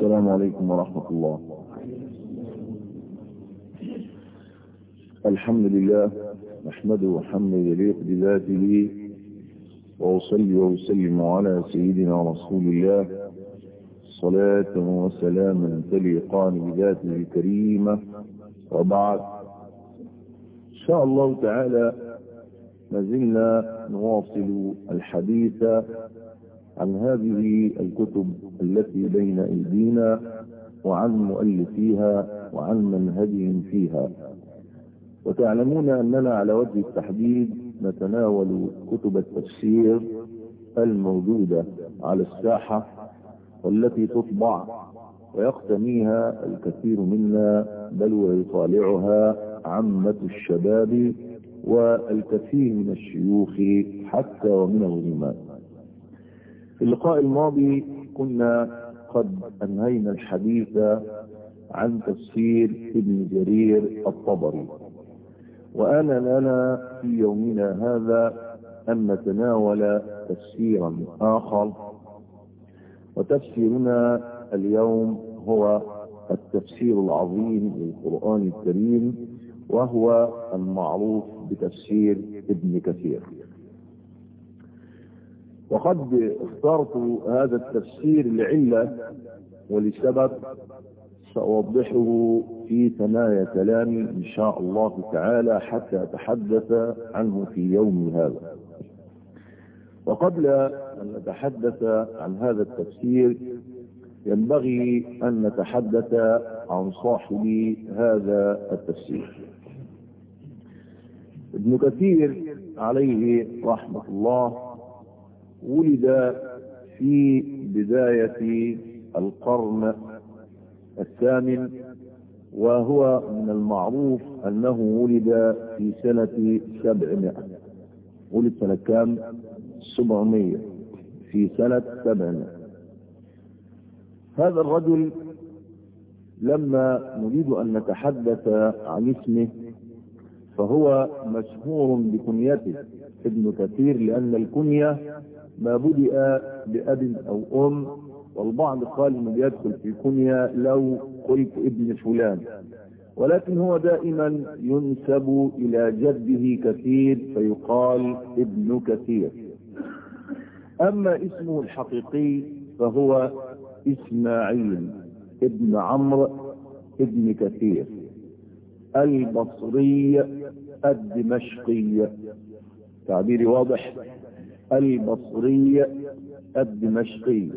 السلام عليكم ورحمة الله الحمد لله نحمده حمدا يليق بذاته وأصلي وأسلم على سيدنا رسول الله صلاة وسلاما تليقان بذاته الكريمة وبعد إن شاء الله تعالى ما زلنا نواصل الحديث عن هذه الكتب التي بين أيدينا وعن مؤلفيها وعن منهجهم فيها وتعلمون أننا على وجه التحديد نتناول كتب التفسير الموجودة على الساحة والتي تطبع ويقتنيها الكثير منا بل ويطالعها عامة الشباب والكثير من الشيوخ حتى ومن الغلمان في اللقاء الماضي كنا قد أنهينا الحديث عن تفسير ابن جرير الطبري وآن لنا في يومنا هذا أن نتناول تفسيرا آخر وتفسيرنا اليوم هو التفسير العظيم للقرآن الكريم وهو المعروف بتفسير ابن كثير وقد اخترت هذا التفسير لعلة ولسبب سأوضحه في ثنايا كلامي إن شاء الله تعالى حتى أتحدث عنه في يوم هذا وقبل أن نتحدث عن هذا التفسير ينبغي أن نتحدث عن صاحب هذا التفسير ابن كثير عليه رحمة الله ولد في بداية القرن الثامن وهو من المعروف أنه ولد في سنة سبعمائة ولد سنة كام سبعمية في سنة سبعمائة هذا الرجل لما نريد أن نتحدث عن اسمه فهو مشهور بكنيته ابن كثير لأن الكنية ما بدأ بأب أو أم والبعض قال انه بيدخل في كنية لو قلت ابن فلان ولكن هو دائما ينسب الى جده كثير فيقال ابن كثير اما اسمه الحقيقي فهو اسماعيل ابن عمرو ابن كثير البصري الدمشقي تعبيري واضح البصري الدمشقي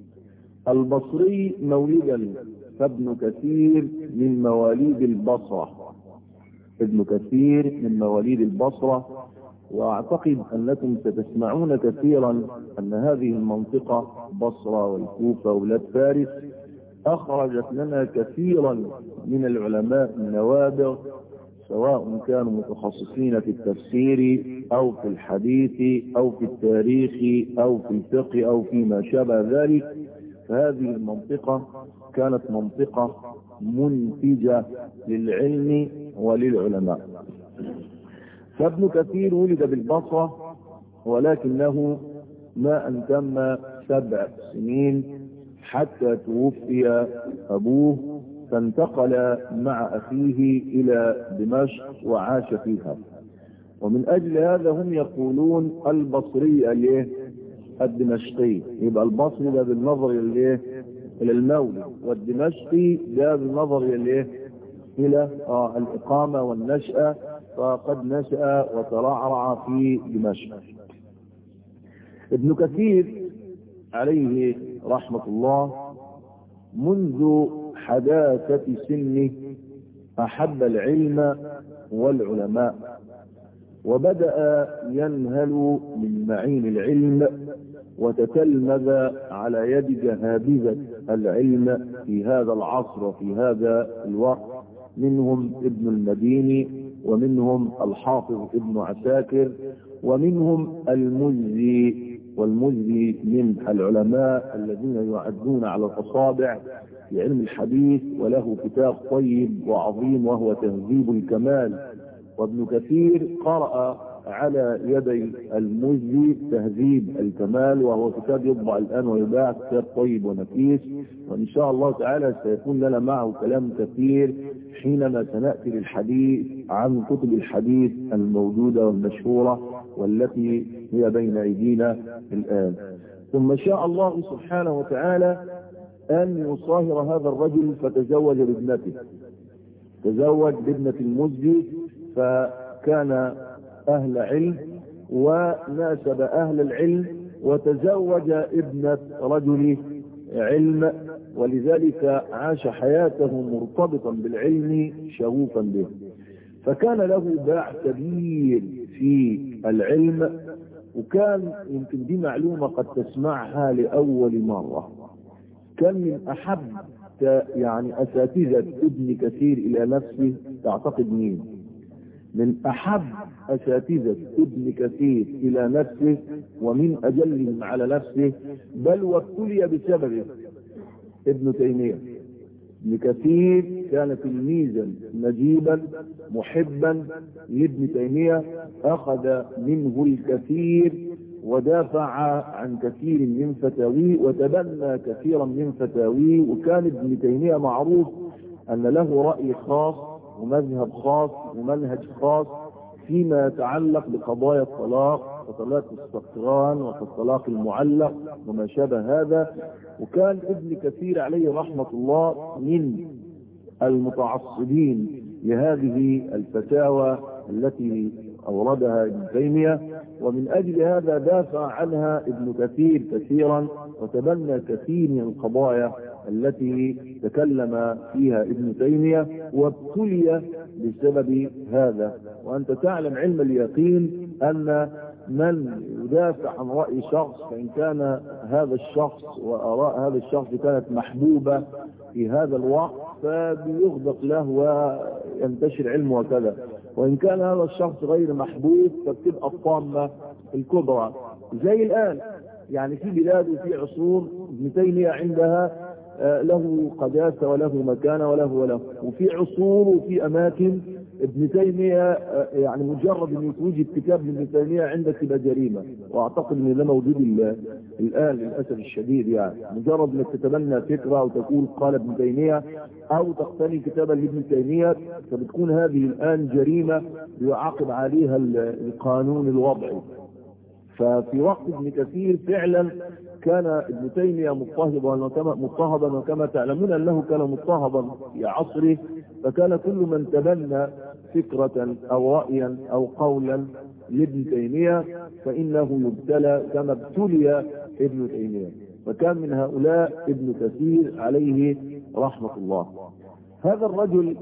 البصري مولدا فابن كثير من مواليد البصرة ابن كثير من مواليد البصرة واعتقد انكم ستسمعون كثيرا ان هذه المنطقة بصرة والكوفة وبلاد فارس اخرجت لنا كثيرا من العلماء النوابغ سواء كانوا متخصصين في التفسير او في الحديث او في التاريخ او في الفقه او فيما شابه ذلك فهذه المنطقة كانت منطقة منتجة للعلم وللعلماء فابن كثير ولد بالبصرة ولكنه ما أن تم سبع سنين حتى توفي أبوه فانتقل مع أخيه إلى دمشق وعاش فيها ومن أجل هذا هم يقولون البصري الايه الدمشقي يبقى البصري ده بالنظر الايه الى المولد والدمشقي ده بالنظر الى الى آه الاقامه والنشاه فقد نشا وترعرع في دمشق ابن كثير عليه رحمه الله منذ حداثه سنه احب العلم والعلماء وبدأ ينهل من معين العلم وتتلمذ على يد جهابذة العلم في هذا العصر وفي هذا الوقت منهم ابن المديني ومنهم الحافظ ابن عساكر ومنهم المزي والمزي من العلماء الذين يعدون على الأصابع في علم الحديث وله كتاب طيب وعظيم وهو تهذيب الكمال وابن كثير قرأ على يدي المزي تهذيب الكمال وهو كتاب يطبع الآن ويباع كتاب طيب ونفيس وإن شاء الله تعالى سيكون لنا معه كلام كثير حينما سنأتي للحديث عن كتب الحديث الموجودة والمشهورة والتي هي بين أيدينا الآن ثم شاء الله سبحانه وتعالى أن يصاهر هذا الرجل فتزوج بابنته تزوج بابنة المزي فكان أهل علم وناسب أهل العلم وتزوج ابنة رجل علم ولذلك عاش حياته مرتبطا بالعلم شغوفا به فكان له باع كبير في العلم وكان يمكن دي معلومة قد تسمعها لأول مرة كان من أحب يعني أساتذة ابن كثير إلى نفسه تعتقد مين من أحب أساتذة ابن كثير إلى نفسه ومن أجلهم على نفسه بل وابتلي بسببه ابن تيمية ابن كثير كان تلميذا نجيبا محبا لابن تيمية أخذ منه الكثير ودافع عن كثير من فتاويه وتبنى كثيرا من فتاويه وكان ابن تيمية معروف أن له رأي خاص ومذهب خاص ومنهج خاص فيما يتعلق بقضايا الطلاق وطلاق السكران والطلاق المعلق وما شابه هذا وكان ابن كثير عليه رحمة الله من المتعصبين لهذه الفتاوى التي أوردها ابن تيمية ومن أجل هذا دافع عنها ابن كثير كثيرا وتبنى كثير من القضايا التي تكلم فيها ابن تيمية وابتلي بسبب هذا وأنت تعلم علم اليقين أن من يدافع عن رأي شخص فإن كان هذا الشخص وآراء هذا الشخص كانت محبوبة في هذا الوقت فبيغدق له وينتشر علمه وكذا وإن كان هذا الشخص غير محبوب فبتبقى الطامة الكبرى زي الآن يعني في بلاد وفي عصور ابن تيمية عندها له قداسة وله مكانة وله وله وفي عصور وفي أماكن ابن تيمية يعني مجرد ان يتوجد كتاب لابن تيمية عندك تبقى جريمة واعتقد ان ده موجود الان للاسف الشديد يعني مجرد انك تتبنى فكرة او تقول قال ابن تيمية او تقتني كتابا لابن تيمية فبتكون هذه الان جريمة يعاقب عليها القانون الوضعي ففي وقت ابن كثير فعلا كان ابن تيمية مضطهدا وكما مضطهدا وكما تعلمون انه كان مضطهدا في عصره فكان كل من تبنى فكرة او رأيا او قولا لابن تيمية فانه يبتلى كما ابتلي ابن تيمية فكان من هؤلاء ابن كثير عليه رحمة الله هذا الرجل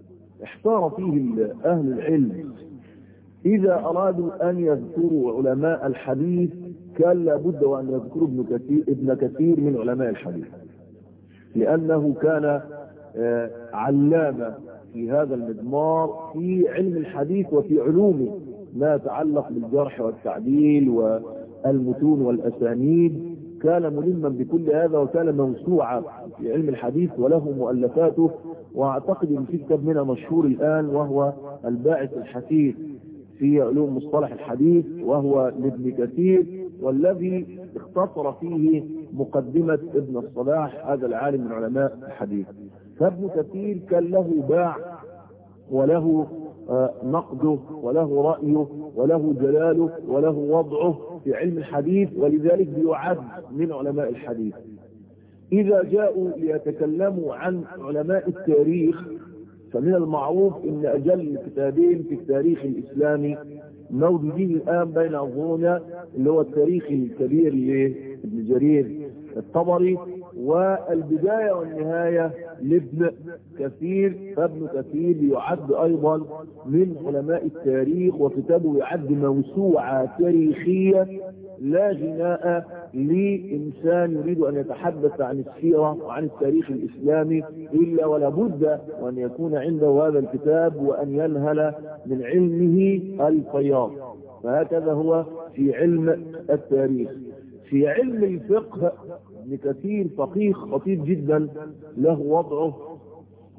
احتار فيه اهل العلم إذا أرادوا أن يذكروا علماء الحديث كان لابد وأن يذكروا ابن كثير, ابن كثير من علماء الحديث لأنه كان علامة في هذا المضمار في علم الحديث وفي علومه ما يتعلق بالجرح والتعديل والمتون والأسانيد كان ملما بكل هذا وكان موسوعا في علم الحديث وله مؤلفاته واعتقد ان في كتاب منها مشهور الان وهو الباعث الحثيث في علوم مصطلح الحديث وهو لابن كثير والذي اختصر فيه مقدمة ابن الصلاح هذا العالم من علماء الحديث فابن كثير كان له باع وله نقده وله رأيه وله جلاله وله وضعه في علم الحديث ولذلك بيعد من علماء الحديث إذا جاءوا ليتكلموا عن علماء التاريخ فمن المعروف ان اجل كتابين في التاريخ الاسلامي موجودين الان بين اظهرنا اللي هو التاريخ الكبير لابن جرير الطبري والبداية والنهاية لابن كثير فابن كثير يعد ايضا من علماء التاريخ وكتابه يعد موسوعة تاريخية لا غناء لإنسان يريد أن يتحدث عن السيرة وعن التاريخ الإسلامي إلا ولا بد وأن يكون عنده هذا الكتاب وأن ينهل من علمه الفياض فهكذا هو في علم التاريخ في علم الفقه ابن كثير فقيه خطير جدا له وضعه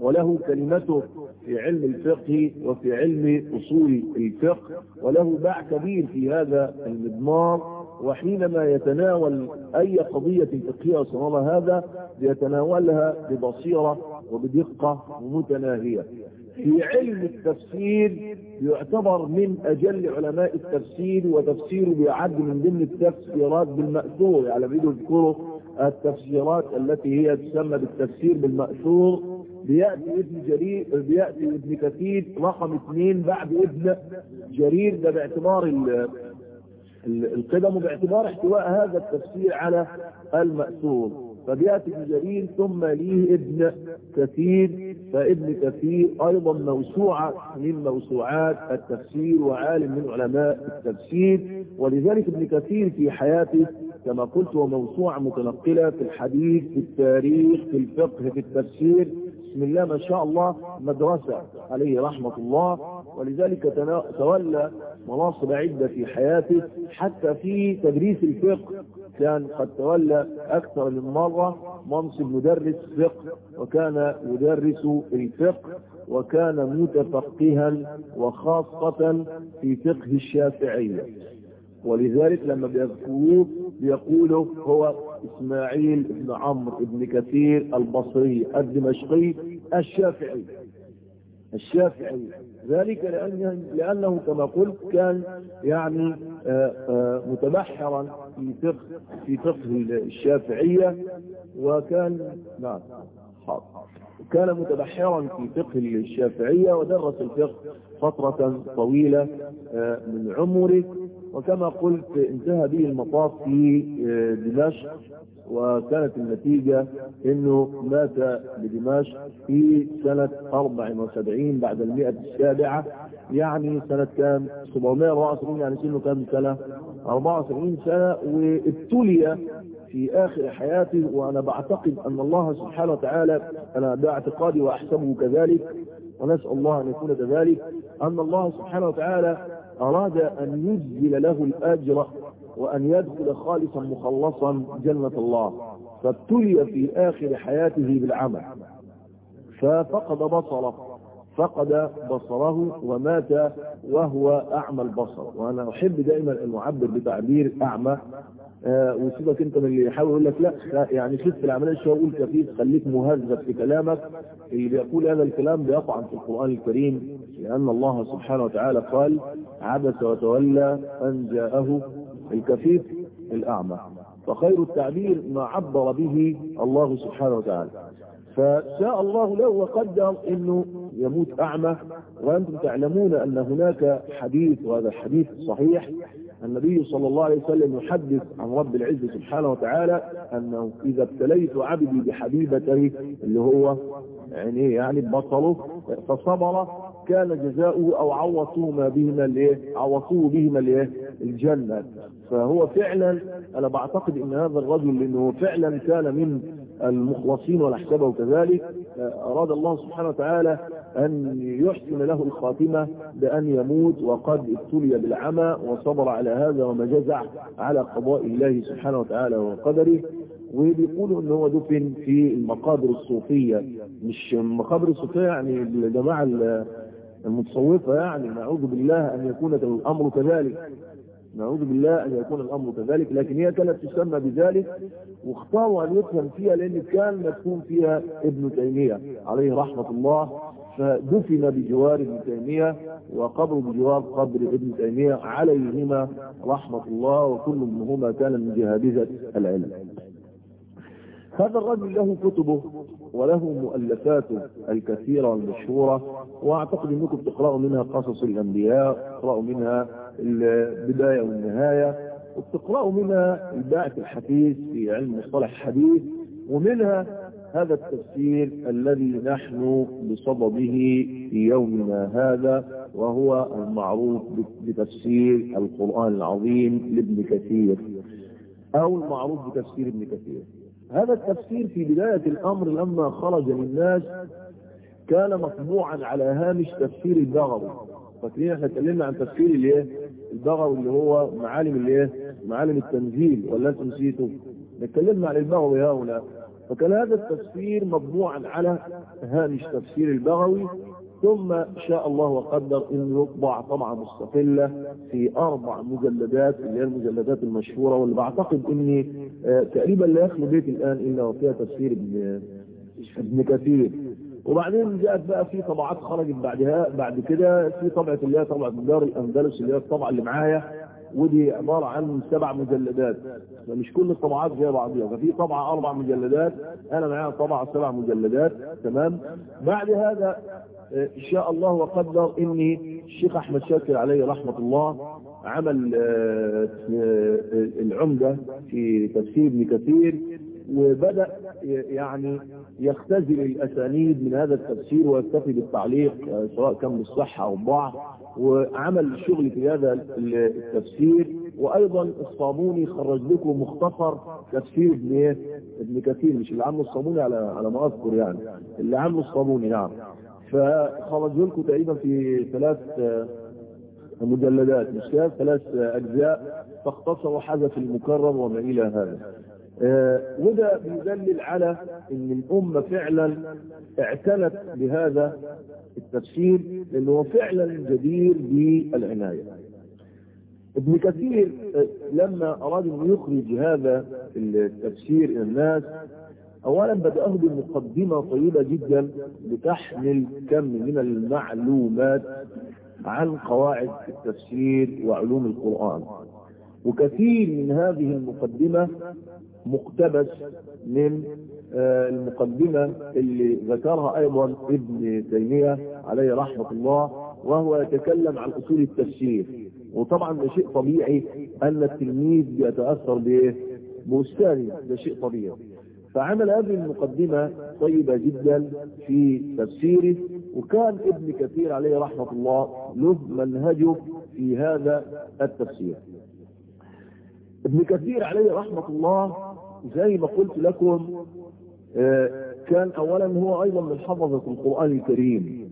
وله كلمته في علم الفقه وفي علم أصول الفقه وله باع كبير في هذا المضمار وحينما يتناول أي قضية فقهية صنع هذا يتناولها ببصيرة وبدقة متناهية في علم التفسير يعتبر من أجل علماء التفسير وتفسيره بيعد من ضمن التفسيرات بالمأثور يعني بيجوا يذكروا التفسيرات التي هي تسمى بالتفسير بالمأثور بيأتي ابن جرير بيأتي ابن كثير رقم اثنين بعد ابن جرير ده باعتبار القدم باعتبار احتواء هذا التفسير على المأثور فبيأتي ابن جرير ثم ليه ابن كثير فابن كثير أيضا موسوعة من موسوعات التفسير وعالم من علماء التفسير ولذلك ابن كثير في حياته كما قلت هو موسوعة متنقلة في الحديث في التاريخ في الفقه في التفسير بسم الله ما شاء الله مدرسة عليه رحمة الله ولذلك تولى مناصب عدة في حياته حتى في تدريس الفقه كان قد تولى أكثر من مرة منصب مدرس فقه وكان يدرس الفقه وكان متفقها وخاصة في فقه الشافعية ولذلك لما بيذكروه بيقولوا هو اسماعيل بن عمرو بن كثير البصري الدمشقي الشافعي الشافعي ذلك لأنه, لأنه كما قلت كان يعني آآ آآ متبحرا في فقه في فقه الشافعية وكان نعم حاضر كان متبحرا في فقه الشافعية ودرس الفقه فترة طويلة من عمره وكما قلت انتهى به المطاف في دمشق وكانت النتيجة انه مات بدمشق في سنة 74 بعد المئة السابعة يعني سنة كام 774 يعني سنه كام سنة 74 سنة وابتلي في آخر حياته وأنا بعتقد أن الله سبحانه وتعالى أنا باعتقادي وأحسبه كذلك ونسأل الله أن يكون كذلك أن الله سبحانه وتعالى أراد أن يجزل له الأجر وأن يدخل خالصا مخلصا جنة الله فابتلي في آخر حياته بالعمى ففقد بصره فقد بصره ومات وهو أعمى البصر وأنا أحب دائما أن أعبر بتعبير أعمى آه وسيبك أنت من اللي يحاول يقول لك لا يعني خف العملية شوية قول كفيف خليك مهذب في كلامك اللي بيقول هذا الكلام بيطعن في القرآن الكريم لأن الله سبحانه وتعالى قال عبس وتولى أن جاءه الكفيف الأعمى فخير التعبير ما عبر به الله سبحانه وتعالى فشاء الله له وقدر انه يموت اعمى وانتم تعلمون ان هناك حديث وهذا الحديث صحيح النبي صلى الله عليه وسلم يحدث عن رب العزة سبحانه وتعالى انه اذا ابتليت عبدي بحبيبته اللي هو يعني يعني بطله فصبر كان جزاؤه او عوضوه ما بهما الايه عوضوه بهما الايه الجنه فهو فعلا انا بعتقد ان هذا الرجل انه فعلا كان من المخلصين ونحسبه كذلك أراد الله سبحانه وتعالى أن يحسن له الخاتمة بأن يموت وقد ابتلي بالعمى وصبر على هذا وما جزع على قضاء الله سبحانه وتعالى وقدره وبيقولوا ان هو دفن في المقابر الصوفية مش المقابر الصوفية يعني الجماعة المتصوفة يعني نعوذ بالله ان يكون الامر كذلك نعوذ بالله أن يكون الأمر كذلك لكن هي كانت تسمى بذلك واختاروا أن يدفن فيها لأن كان مدفون فيها ابن تيمية عليه رحمة الله فدفن بجوار ابن تيمية وقبر بجوار قبر ابن تيمية عليهما رحمة الله وكل منهما كان من جهابذة العلم هذا الرجل له كتبه وله مؤلفاته الكثيرة والمشهورة واعتقد انكم تقرأوا منها قصص الانبياء تقرأوا منها البداية والنهاية وبتقرأوا منها الباعث الحديث في علم مصطلح الحديث ومنها هذا التفسير الذي نحن بصدده في يومنا هذا وهو المعروف بتفسير القرآن العظيم لابن كثير أو المعروف بتفسير ابن كثير هذا التفسير في بداية الأمر لما خرج للناس كان مطبوعا على هامش تفسير البغوي فاكرين احنا اتكلمنا عن تفسير الايه البغوي اللي هو معالم الايه معالم التنزيل ولا انتم نسيتوا اتكلمنا عن البغوي هؤلاء فكان هذا التفسير مطبوعا على هامش تفسير البغوي ثم شاء الله وقدر انه يطبع طبعه مستقله في اربع مجلدات اللي هي المجلدات المشهوره واللي بعتقد ان آه تقريبا لا يخلو بيت الان الا وفيها تفسير ابن ابن كثير وبعدين جاءت بقى في طبعات خرجت بعدها بعد كده في طبعه اللي هي طبعه دار الاندلس اللي هي الطبعه اللي معايا ودي عبارة عن سبع مجلدات مش كل الطبعات زي بعضها ففي طبعة أربع مجلدات أنا معايا طبعة سبع مجلدات تمام بعد هذا إن شاء الله وقدر إني الشيخ أحمد شاكر عليه رحمة الله عمل العمدة في تفسير ابن كثير وبدأ يعني يختزل الأسانيد من هذا التفسير ويكتفي بالتعليق سواء كان بالصحة أو الضعف وعمل شغل في هذا التفسير وايضا الصابوني خرج لكم مختصر تفسير ابن ايه؟ ابن كثير مش اللي عامله الصابوني على على ما اذكر يعني اللي عامله الصابوني نعم فخرج لكم تقريبا في ثلاث مجلدات مش كده ثلاث اجزاء فاختصر وحذف المكرر وما الى هذا آه وده بيدلل على ان الامه فعلا اعتنت بهذا التفسير لانه هو فعلا جدير بالعنايه. ابن كثير آه لما اراد ان يخرج هذا التفسير الى الناس اولا بداه بمقدمه طيبه جدا بتحمل كم من المعلومات عن قواعد التفسير وعلوم القران. وكثير من هذه المقدمة مقتبس من المقدمة اللي ذكرها أيضا ابن تيمية عليه رحمة الله وهو يتكلم عن أصول التفسير وطبعا ده شيء طبيعي أن التلميذ يتأثر بإيه؟ بأستاذه ده شيء طبيعي فعمل هذه المقدمة طيبة جدا في تفسيره وكان ابن كثير عليه رحمة الله له منهجه في هذا التفسير ابن كثير عليه رحمة الله زي ما قلت لكم كان اولا هو ايضا من حفظة القرآن الكريم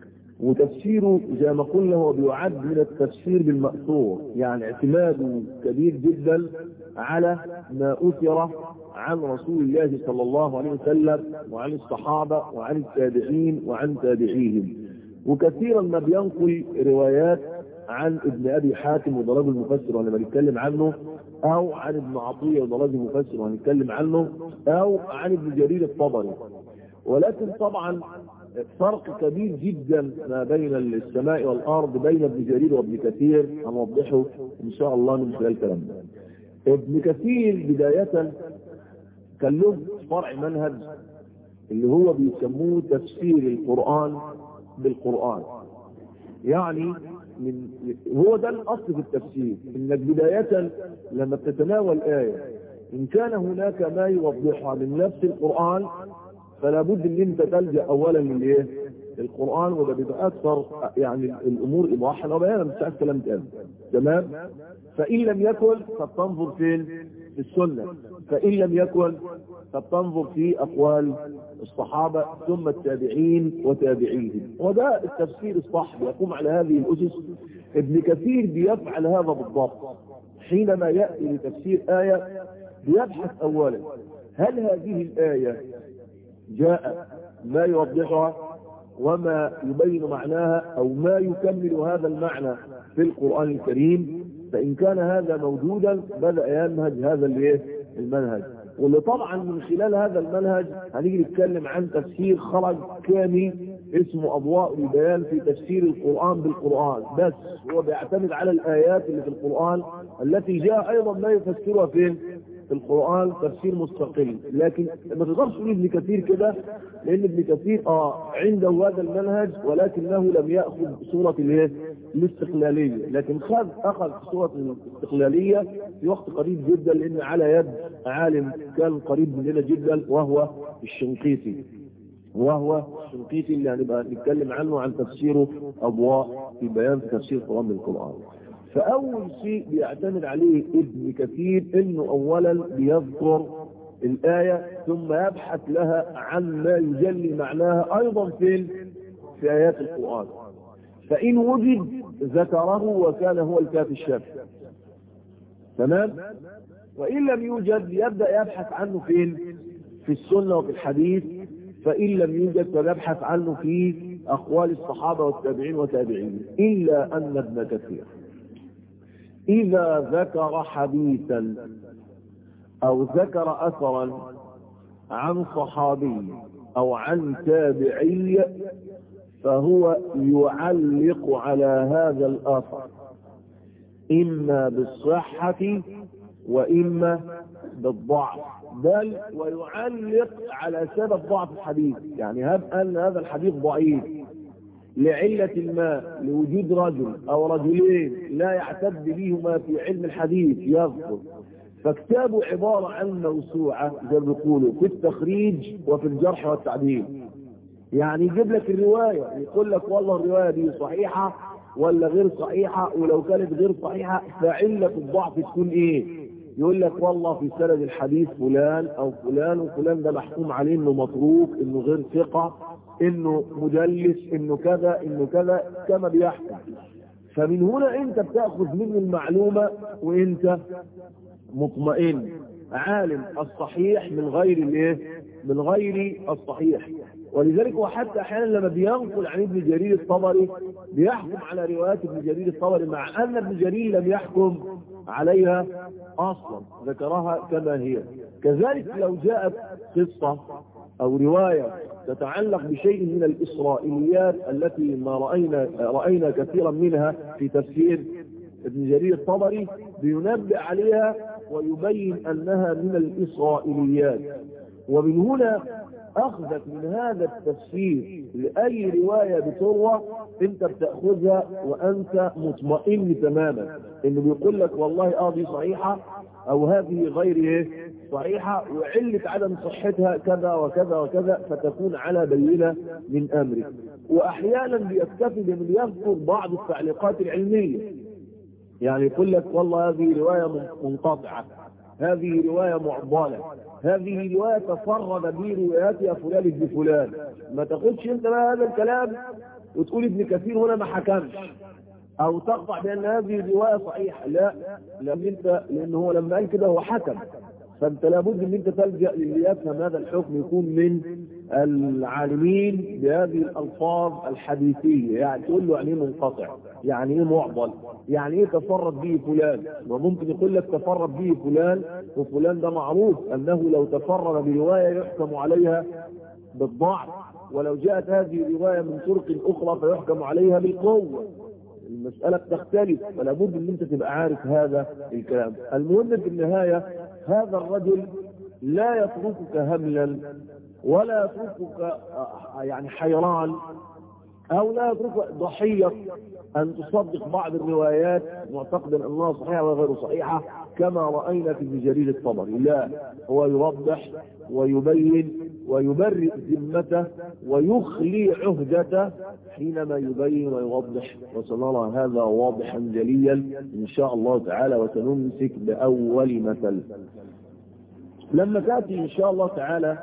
وتفسيره زي ما قلنا هو بيعد من التفسير بالمأثور يعني اعتماده كبير جدا على ما أثر عن رسول الله صلى الله عليه وسلم وعن الصحابة وعن التابعين وعن تابعيهم وكثيرا ما بينقل روايات عن ابن ابي حاتم وضرب المفسر وانا بنتكلم عنه او عن ابن عطيه وضرب المفسر وهنتكلم عنه او عن ابن جرير الطبري ولكن طبعا فرق كبير جدا ما بين السماء والارض بين ابن جرير وابن كثير هنوضحه ان شاء الله من خلال كلامنا ابن كثير بداية كان له فرع منهج اللي هو بيسموه تفسير القرآن بالقرآن يعني من هو ده الاصل في التفسير انك بداية لما بتتناول آية ان كان هناك ما يوضحها من نفس القرآن فلا بد ان انت تلجأ اولا للايه القرآن وده بيبقى اكثر يعني الامور ايضاحا وبيانا مش عايز كلام تاني تمام فان لم يكن فبتنظر فين في السنة فان لم يكن فبتنظر في اقوال الصحابة ثم التابعين وتابعيهم وده التفسير الصح يقوم على هذه الاسس ابن كثير بيفعل هذا بالضبط حينما يأتي لتفسير آية بيبحث اولا هل هذه الآية جاء ما يوضحها وما يبين معناها او ما يكمل هذا المعنى في القرآن الكريم فان كان هذا موجودا بدأ ينهج هذا الايه المنهج واللي طبعا من خلال هذا المنهج هنيجي نتكلم عن تفسير خرج كامل اسمه اضواء البيان في تفسير القرآن بالقرآن بس هو بيعتمد على الايات اللي في القرآن التي جاء ايضا ما يفسرها فين في القرآن تفسير مستقل لكن ما تقدرش تقول ابن كثير كده لان ابن كثير اه عنده هذا المنهج ولكنه لم ياخذ صوره الايه؟ الاستقلاليه لكن خذ اخذ صوره الاستقلاليه في وقت قريب جدا لان على يد عالم كان قريب مننا جدا وهو الشنقيطي وهو الشنقيطي اللي هنبقى نتكلم عنه عن تفسيره اضواء في بيان تفسير القران بالقران فأول شيء بيعتمد عليه ابن كثير انه اولا بيذكر الآية ثم يبحث لها عن ما يجلي معناها ايضا في في آيات القرآن فإن وجد ذكره وكان هو الكافي الشافي تمام وإن لم يوجد يبدأ يبحث عنه فين في السنة وفي الحديث فإن لم يوجد فنبحث عنه في أقوال الصحابة والتابعين وتابعين إلا أن ابن كثير إذا ذكر حديثا أو ذكر أثرا عن صحابي أو عن تابعي فهو يعلق على هذا الأثر إما بالصحة وإما بالضعف بل ويعلق على سبب ضعف الحديث يعني هب أن هذا الحديث ضعيف لعلة ما لوجود رجل أو رجلين لا يعتد بهما في علم الحديث يذكر فكتابه عبارة عن موسوعة زي ما بيقولوا في التخريج وفي الجرح والتعديل يعني يجيب لك الرواية يقول لك والله الرواية دي صحيحة ولا غير صحيحة ولو كانت غير صحيحة فعلة الضعف تكون ايه يقول لك والله في سند الحديث فلان او فلان وفلان ده محكوم عليه انه متروك انه غير ثقة انه مدلس انه كذا انه كذا كما بيحكم فمن هنا انت بتاخذ منه المعلومة وانت مطمئن عالم الصحيح من غير الايه من غير الصحيح ولذلك وحتى احيانا لما بينقل عن ابن جرير الطبري بيحكم على روايات ابن جرير الطبري مع ان ابن جرير لم يحكم عليها اصلا ذكرها كما هي كذلك لو جاءت قصة او رواية تتعلق بشيء من الاسرائيليات التي ما رأينا, رأينا كثيرا منها في تفسير ابن جرير الطبري بينبه عليها ويبين انها من الاسرائيليات ومن هنا اخذك من هذا التفسير لاي رواية بتروى انت بتأخذها وانت مطمئن تماما انه بيقول لك والله اه دي صحيحة او هذه غير ايه صحيحة وعلة عدم صحتها كذا وكذا وكذا فتكون على بينة من امرك واحيانا بيكتفي بمن يذكر بعض التعليقات العلمية يعني يقول لك والله هذه رواية منقطعة هذه رواية معضلة هذه رواية تفرد برواياتها فلان ابن فلان ما تاخدش انت بقى هذا الكلام وتقول ابن كثير هنا ما حكمش او تقطع بان هذه الرواية صحيحة لا لان انت لان هو لما قال كده هو حكم فانت لابد ان انت تلجأ للي يفهم هذا الحكم يكون من العالمين بهذه الالفاظ الحديثية يعني تقول له يعني ايه منقطع يعني ايه معضل يعني ايه تفرد به فلان وممكن يقول لك تفرد به فلان وفلان ده معروف انه لو تفرد برواية يحكم عليها بالضعف ولو جاءت هذه الرواية من طرق اخرى فيحكم عليها بالقوة المسألة بتختلف فلا بد ان انت تبقى عارف هذا الكلام المهم في النهاية هذا الرجل لا يتركك هملا ولا يتركك يعني حيران او لا يتركك ضحية ان تصدق بعض الروايات معتقدا انها صحيحة وغير صحيحة كما رأينا في ابن جرير الطبري لا هو يوضح ويبين ويبرئ ذمته ويخلي عهدته حينما يبين ويوضح وسنرى هذا واضحا جليا ان شاء الله تعالى وسنمسك باول مثل لما تاتي ان شاء الله تعالى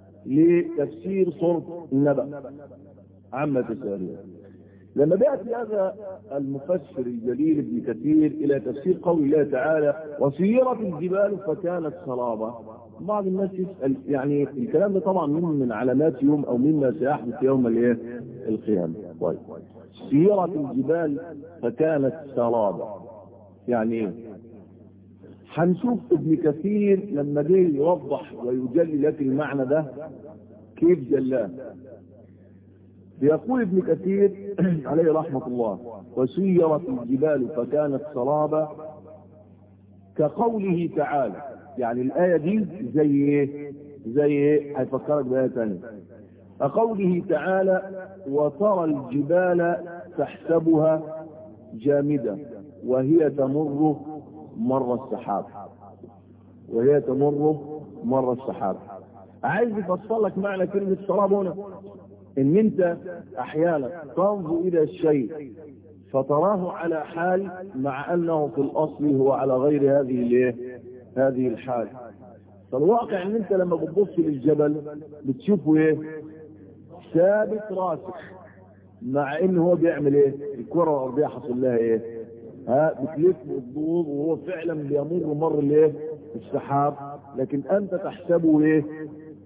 لتفسير صورة النبأ عما تسألون لما بيأتي هذا المفسر الجليل ابن كثير إلى تفسير قول الله تعالى وسيرت الجبال فكانت سرابا بعض الناس يسأل يعني الكلام ده طبعا من من علامات يوم أو مما سيحدث يوم الايه القيامة طيب سيرت الجبال فكانت سرابا يعني ايه هنشوف ابن كثير لما جه يوضح ويجلي لك المعنى ده كيف جلاه بيقول ابن كثير عليه رحمة الله وسيرت الجبال فكانت سرابا كقوله تعالى يعني الآية دي زي ايه زي ايه هيفكرك بآية ثانية كقوله تعالى وترى الجبال تحسبها جامدة وهي تمر مر السحاب وهي تمر مر السحاب عايز يفصل لك معنى كلمة سراب هنا ان انت احيانا تنظر الى الشيء فتراه على حال مع انه في الاصل هو على غير هذه الايه هذه الحال فالواقع ان انت لما بتبص للجبل بتشوفه ايه ثابت راسخ مع ان هو بيعمل ايه الكره الارضيه حصل لها ايه ها بتلف وتدور وهو فعلا بيمر مر الايه السحاب لكن انت تحسبه ايه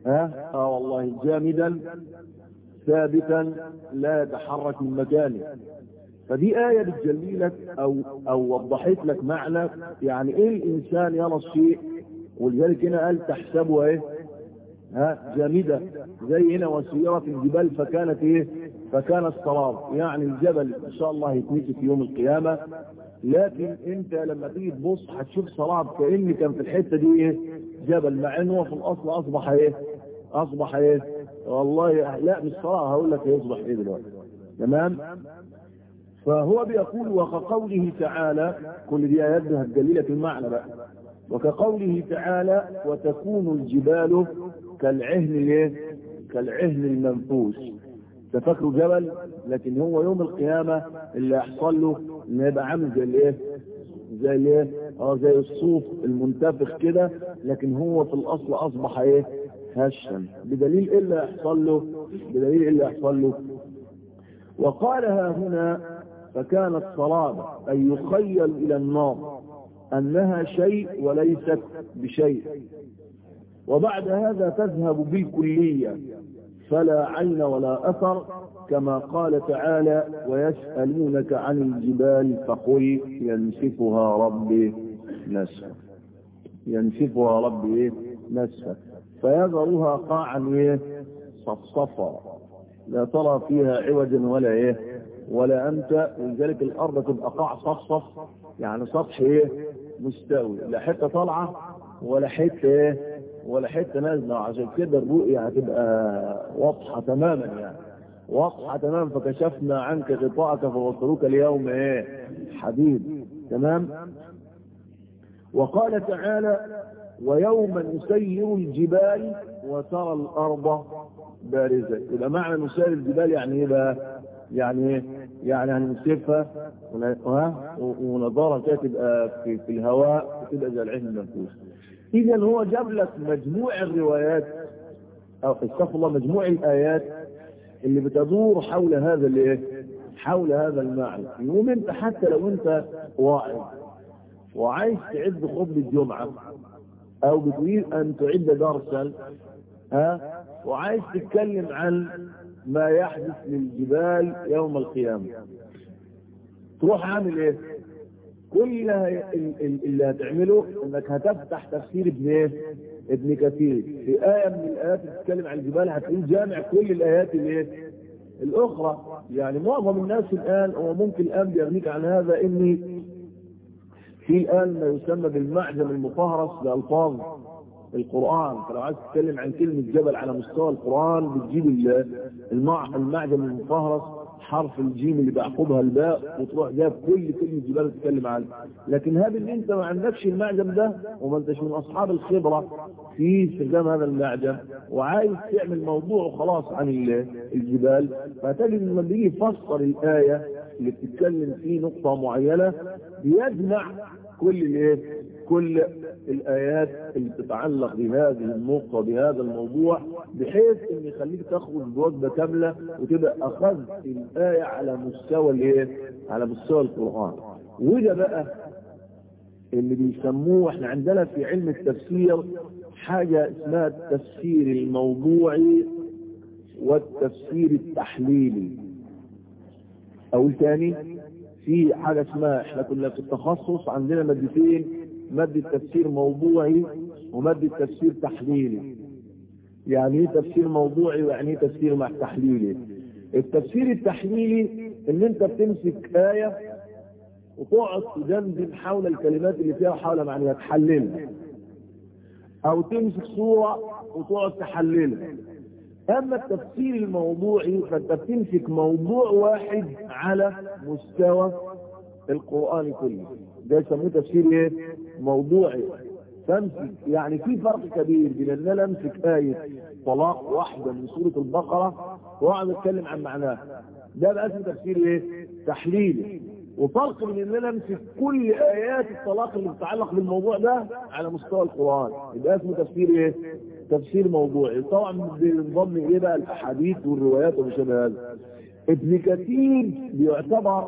ها اه والله جامدا ثابتا لا يتحرك من مكانه فدي آية بتجلي لك أو أو وضحت لك معنى يعني إيه الإنسان يرى الشيء ولذلك هنا قال تحسبه إيه؟ ها جامدة زي هنا وسيرت الجبال فكانت إيه؟ فكانت سراب يعني الجبل إن شاء الله يتنسي في يوم القيامة لكن أنت لما تيجي تبص هتشوف سراب كأن كان في الحتة دي إيه؟ جبل مع إنه في الأصل أصبح إيه؟ أصبح إيه؟ والله لا مش سراب هقول لك يصبح إيه دلوقتي تمام؟ فهو بيقول وكقوله تعالى كل دي آيات هتدليلك المعنى بقى وكقوله تعالى وتكون الجبال كالعهن الايه؟ كالعهن المنفوش تفكروا جبل لكن هو يوم القيامة اللي هيحصل له انه يبقى عامل زي الايه؟ زي الايه؟ اه زي الصوف المنتفخ كده لكن هو في الاصل اصبح ايه؟ هشا بدليل ايه اللي هيحصل له؟ بدليل ايه اللي هيحصل له؟ وقالها هنا فكانت صلابة أي يخيل إلى النار أنها شيء وليست بشيء وبعد هذا تذهب بالكلية فلا عين ولا أثر كما قال تعالى ويسألونك عن الجبال فقل ينسفها ربي نسفا ينسفها ربي نسفا فيذرها قاعا ايه صفصفا لا ترى فيها عوجا ولا ايه ولا انت ولذلك الارض تبقى قاع صفصف يعني سطح ايه مستوي لا حته طالعه ولا حته ايه ولا حته نازله عشان كده الرؤيه هتبقى واضحه تماما يعني واضحه تماما فكشفنا عنك غطاءك فبصروك اليوم ايه حديد تمام وقال تعالى ويوم نسير الجبال وترى الارض بارزه يبقى معنى نسير الجبال يعني ايه بقى يعني ايه يعني هنمسكها ونضارها كده تبقى في, في الهواء وتبقى زي العين المنفوس اذا هو جاب لك مجموع الروايات او استغفر الله مجموع الايات اللي بتدور حول هذا الايه حول هذا المعنى يقوم انت حتى لو انت واعظ وعايز تعد خطبه جمعه او بتريد ان تعد درسا ها وعايز تتكلم عن ما يحدث للجبال يوم القيامة تروح عامل ايه كل اللي هتعمله انك هتفتح تفسير ابن ايه ابن كثير في آية من الآيات بتتكلم عن الجبال هتقول جامع كل الآيات الايه الأخرى يعني معظم الناس الآن هو ممكن الآن بيغنيك عن هذا إني في الآن ما يسمى بالمعجم المفهرس لألفاظ القرآن فلو عايز تتكلم عن كلمة جبل على مستوى القرآن بتجيب المع... المعجم المفهرس حرف الجيم اللي بيعقبها الباء وتروح جاب كل كلمة جبال تتكلم عنها لكن هذا اللي انت ما عندكش المعجم ده وما انتش من اصحاب الخبرة في استخدام هذا المعجم وعايز تعمل موضوع وخلاص عن الجبال فتجد لما بيجي يفسر الآية اللي بتتكلم فيه نقطة معينة بيجمع كل الايه كل الآيات اللي تتعلق بهذه النقطة بهذا الموضوع بحيث ان يخليك تخرج بوجبة كاملة وتبقى اخذت الآية على مستوى الايه على مستوى القرآن وده بقى اللي بيسموه احنا عندنا في علم التفسير حاجة اسمها التفسير الموضوعي والتفسير التحليلي او تاني في حاجة اسمها احنا كنا في التخصص عندنا مادتين مادة تفسير موضوعي ومادة تفسير تحليلي يعني ايه تفسير موضوعي ويعني ايه تفسير مع تحليلي التفسير التحليلي ان انت بتمسك آية وتقعد تدندن حول الكلمات اللي فيها وحول معناها تحللها او تمسك صورة وتقعد تحللها اما التفسير الموضوعي فانت بتمسك موضوع واحد على مستوى القرآن كله ده يسموه تفسير ايه موضوعي فامسك يعني في فرق كبير بين ان انا امسك آية طلاق واحدة من سورة البقرة واقعد اتكلم عن معناها ده بقى اسمه تفسير ايه تحليلي وفرق بين ان انا امسك كل ايات الطلاق اللي بتتعلق بالموضوع ده على مستوى القرآن يبقى اسمه تفسير ايه تفسير موضوعي طبعا بينضم ايه بقى الاحاديث والروايات وما شابه هذا ابن كثير بيعتبر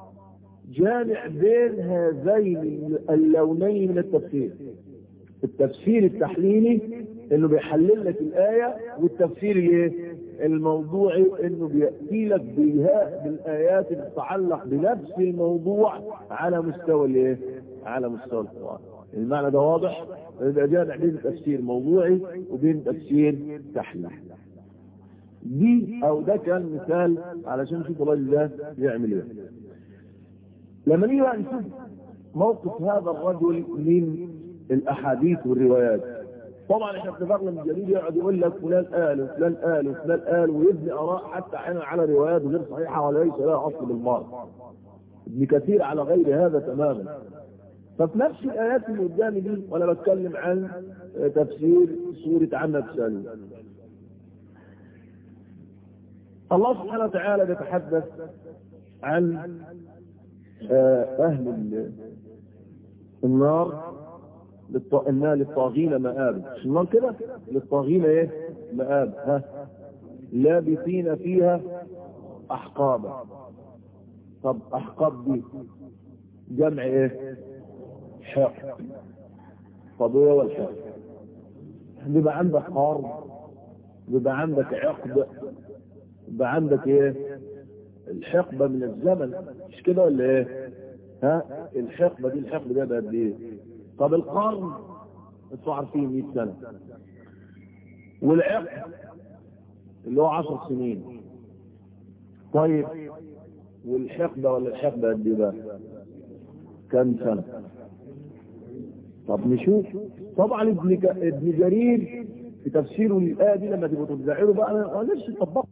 جامع بين هذين اللونين من التفسير التفسير التحليلي انه بيحلل لك الآية والتفسير الايه الموضوعي انه بيأتي لك بها بالايات اللي تتعلق بنفس الموضوع على مستوى الايه على مستوى القرآن المعنى ده واضح يبقى جامع بين تفسير موضوعي وبين تفسير تحليل دي او ده كان مثال علشان نشوف الراجل ده بيعمل ايه لما نيجي بقى نشوف موقف هذا الرجل من الاحاديث والروايات طبعا احنا اتفقنا من الجليل يقعد يقول لك فلان قال وفلان قال وفلان قال ويبني اراء حتى احيانا على روايات غير صحيحه وليس لها اصل بالمرض ابن كثير على غير هذا تماما ففي نفس الايات اللي قدامي دي وانا بتكلم عن تفسير سوره عما تسالون الله سبحانه وتعالى بيتحدث عن اهل النار انها للطاغين مآب مش النار كده للطاغين ايه مآب ها لابثين فيها احقابا طب احقاب دي جمع ايه حق طب ايه هو الحق بيبقى عندك قرض بيبقى عندك عقد بيبقى عندك ايه الحقبة من الزمن مش كده ولا ايه ها الحقبة دي الحقبة دي بقى ايه طب القرن انتوا عارفين 100 سنة والعقد اللي هو 10 سنين طيب والحقبة ولا الحقبة قد ايه بقى كم سنة طب نشوف طبعا ابن ج... ابن جرير في تفسيره للآية دي لما تبقوا تتذاعروا بقى انا نفسي طبقت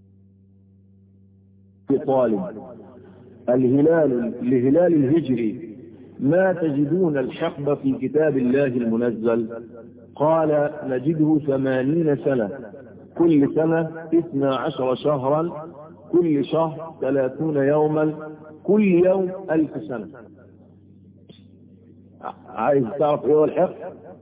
في طالب الهلال لهلال الهجري ما تجدون الحقبة في كتاب الله المنزل قال نجده ثمانين سنة كل سنة اثنى عشر شهرا كل شهر ثلاثون يوما كل يوم ألف سنة عايز تعرف ايه هو الحق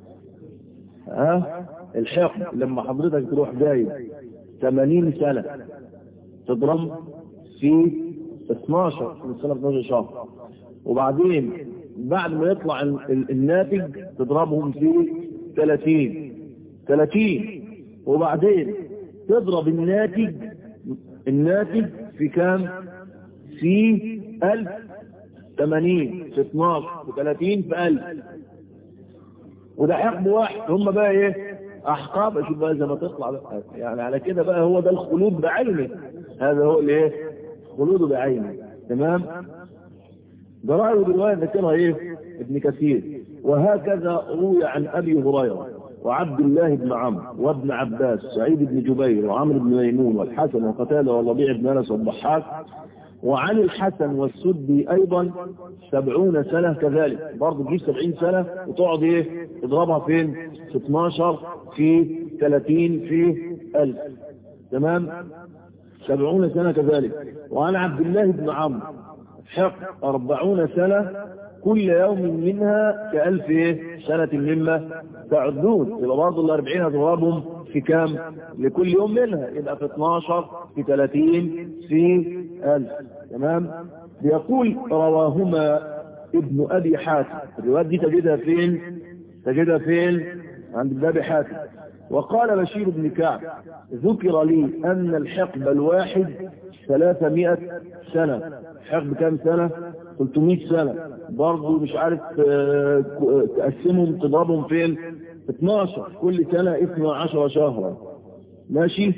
ها الحق لما حضرتك تروح جايب 80 سنة تضرب في 12 من سنة 12 شهر وبعدين بعد ما يطلع الناتج تضربهم في 30 30 وبعدين تضرب الناتج الناتج في كام في 1000 80 في 12 في 30 في 1000 وده حقب واحد هم بقى ايه احقاب اشوف بقى زي ما تطلع بقى. يعني على كده بقى هو ده الخلود بعينه هذا هو الايه خلود بعينه تمام ده رأيه بالرواية ذكرها ايه ابن كثير وهكذا روي عن ابي هريرة وعبد الله بن عمرو وابن عباس سعيد بن جبير وعمرو بن ميمون والحسن وقتاده والربيع بن انس والضحاك وعن الحسن والسدي ايضا سبعون سنة كذلك برضه تجيب سبعين سنة وتقعد ايه تضربها فين في 12 في 30 في 1000 تمام سبعون سنة كذلك وعن عبد الله بن عمرو حق أربعون سنة كل يوم منها كألف إيه؟ سنة مما تعدون يبقى برضه الأربعين هتضربهم في كام لكل يوم منها يبقى في 12 في 30 في 1000 تمام بيقول رواهما ابن أبي حاتم الروايات دي تجدها فين تجدها فين عند ابن أبي حاتم وقال بشير بن كعب ذكر لي أن الحقب الواحد ثلاثمائة سنة حقب كم سنة 300 سنة برضه مش عارف تقسمهم تضربهم فين 12 كل سنة 12 شهرا ماشي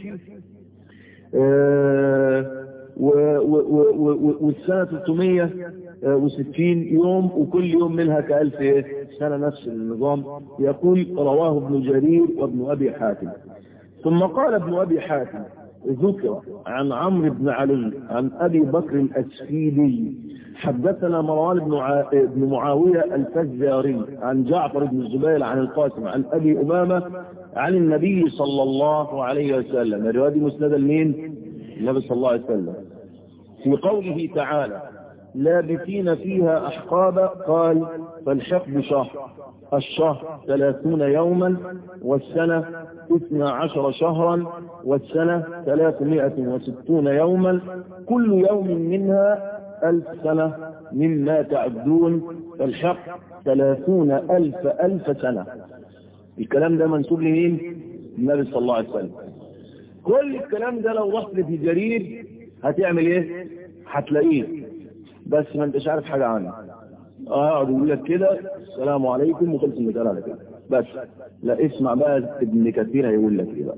آه والسنة 360 يوم وكل يوم منها كألف سنة نفس النظام يقول رواه ابن جرير وابن أبي حاتم ثم قال ابن أبي حاتم ذكر عن عمرو بن علي عن أبي بكر الأسفيلي حدثنا مروان بن, ع... بن معاوية الفزاري عن جعفر بن الزبير عن القاسم عن أبي أمامة عن النبي صلى الله عليه وسلم الرواية دي مسندة لمين؟ النبي صلى الله عليه وسلم في قوله تعالى لابثين فيها أحقابا قال فالحقب شهر الشهر ثلاثون يوما والسنة اثنى عشر شهرا والسنة ثلاثمائة وستون يوما كل يوم منها ألف سنة مما تعدون فالحق ثلاثون ألف ألف سنة الكلام ده منسوب لمين النبي صلى الله عليه وسلم كل الكلام ده لو رحت لابن جرير هتعمل ايه هتلاقيه بس ما انتش عارف حاجة عنه اقعد يقول لك كده السلام عليكم وخلص المسألة على كده بس لا اسمع بقى ابن كثير هيقول لك ايه بقى